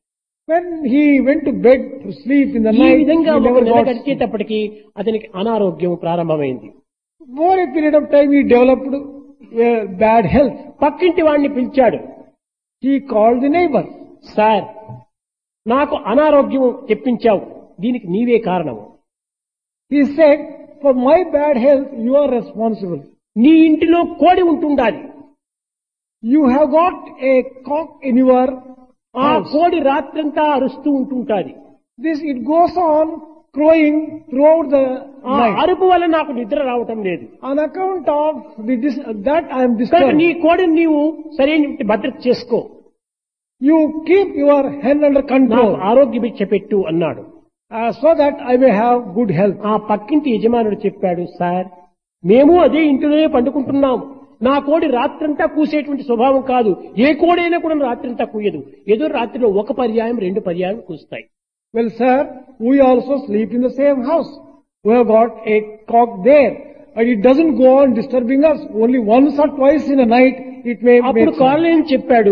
When he went to bed to sleep in the ఈ night, he విధంగా ఒక never నెల got sleep. గడిచేటప్పటికి అతనికి అనారోగ్యం ప్రారంభమైంది For a period of time, he developed uh, bad health. పక్కింటి వాడిని పిలిచాడు He called the neighbor. Sir నాకు అనారోగ్యం తెప్పించావు దీనికి నీవే కారణము He said, for my bad health, you are responsible. నీ ఇంటిలో కోడి ఉంటుండాలి You have got a cock in your ఆ house. కోడి రాత్రంతా అరుస్తూ ఉంటుంటాది This, it goes on crowing throughout the ఆ night. అరుపు వల్ల నాకు నిద్ర రావటం లేదు On account of the dis- that I am కనుక disturbed. నీ కోడిని నీవు సరైన భద్రత చేసుకో You keep your hen under నాకు control ఆరోగ్య భిక్ష పెట్టు అన్నాడు uh, so that I may have good health. ఆ పక్కింటి యజమానుడు చెప్పాడు సార్ మేము అదే ఇంటిలోనే పండుకుంటున్నాం నా కోడి రాత్రంతా కూసేటువంటి స్వభావం కాదు ఏ కోడైనా కూడా రాత్రంతా కూయదు ఏదో రాత్రిలో ఒక పర్యాయం రెండు పర్యాయం కూస్తాయి Well, sir, we also sleep in the same house. We have got a cock there. And it doesn't go on disturbing us. Only once or twice in a night it may అప్పుడు make sound. కాలేం చెప్పాడు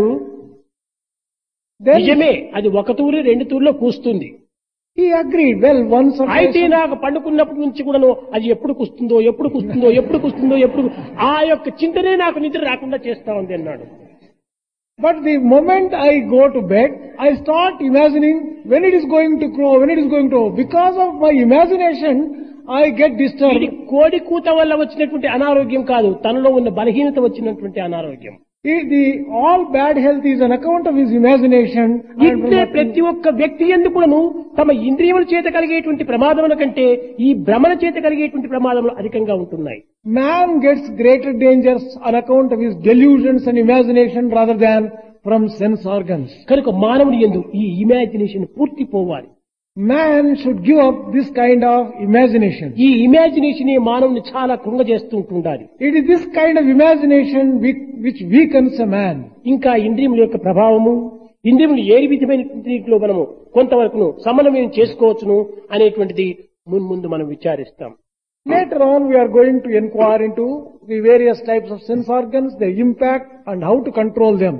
Then నిజమే అది ఒక తూరి రెండు తూర్లో కూస్తుంది he agreed. Well, once or twice. అయితే నాకు పండుకున్నప్పటి నుంచి కూడాను అది ఎప్పుడు కుస్తుందో ఎప్పుడు కుస్తుందో ఎప్పుడు కుస్తుందో ఎప్పుడు ఆ యొక్క చింతనే నాకు నిద్ర రాకుండా చేస్తా ఉంది అన్నాడు But the moment I go to bed, I start imagining when it is going to crow, when it is going to. Because of my imagination, I get ఇది disturbed. కోడి కూత వల్ల వచ్చినటువంటి అనారోగ్యం కాదు తనలో ఉన్న బలహీనత వచ్చినటువంటి అనారోగ్యం It- the all bad health is an account of his imagination. and ఇట్లే from ప్రతి ఒక్క వ్యక్తి ఎందుకును తమ ఇంద్రియముల చేత కలిగేటువంటి ప్రమాదముల కంటే ఈ భ్రమణ చేత కలిగేటువంటి ప్రమాదములు అధికంగా ఉంటున్నాయి Man gets greater dangers on account of his delusions and imagination rather than from sense organs. కనుక మానవుని ఎందు ఈ ఇమాజినేషన్ పూర్తి పోవాలి Man should give up this kind of imagination. ఈ ఇమాజినేషన్ మానవుని చాలా కృంగజేస్తూ ఉంటుండాలి It is this kind of imagination which, which weakens a man. ఇంకా ఇంద్రియముల యొక్క ప్రభావము ఇంద్రియములు ఏ విధమైన రీతిలో మనము కొంతవరకును సమన్వయం చేసుకోవచ్చును అనేటువంటిది మున్ముందు మనం విచారిస్తాం Later on we are going to inquire into the various types of sense organs, their impact and how to control them.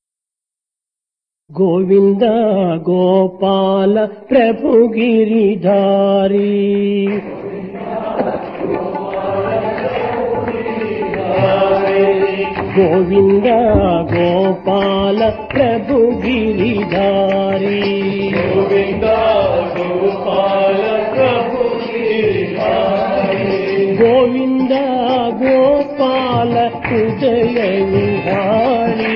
Govinda Gopala ప్రభు గిరిధారి గోవింద గోపాల ప్రభు గిరిధారి గోవింద గోపాల హృదయ విహారీ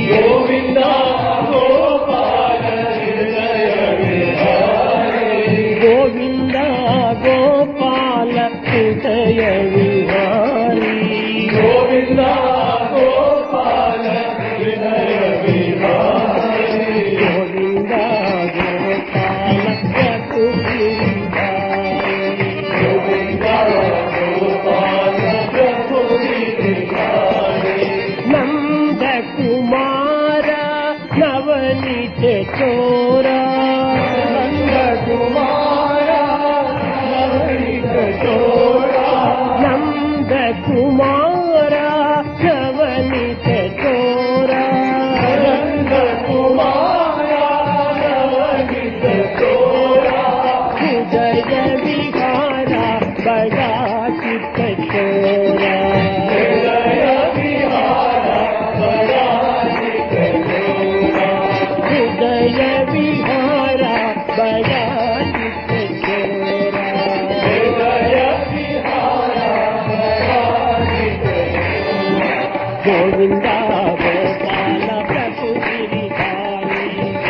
గోవింద గోపాల హృదయ విహారీ గోవింద గోపాల ప్రభు నంద కుమార నవనిత చోరా నంద కుమార నవనిత చోరా నంద కుమార నవనిత చోరా నంద కుమార నవనిత చోరా హృదయ విహార బడా చిత్త చోరా హృదయ విహార బడా చిత్త చోరా గోవింద గోపాల ప్రభు గిరిధారి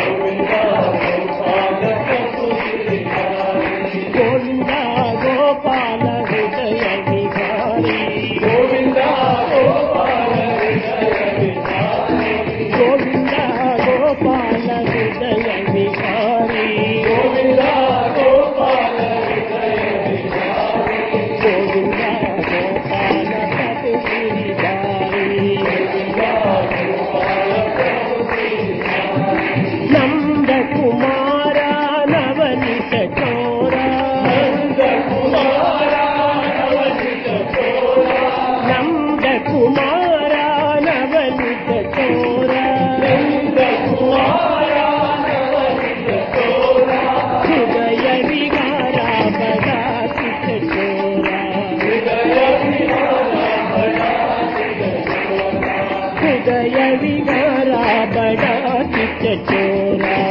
గోవింద గోపాల హృదయ విహారీ గోవింద గోపాల గోవింద గోపాల హృదయ విహారీ గోవింద గోపాల గోవింద గోపాల ప్రభు గిరిధారి చచ్చోరా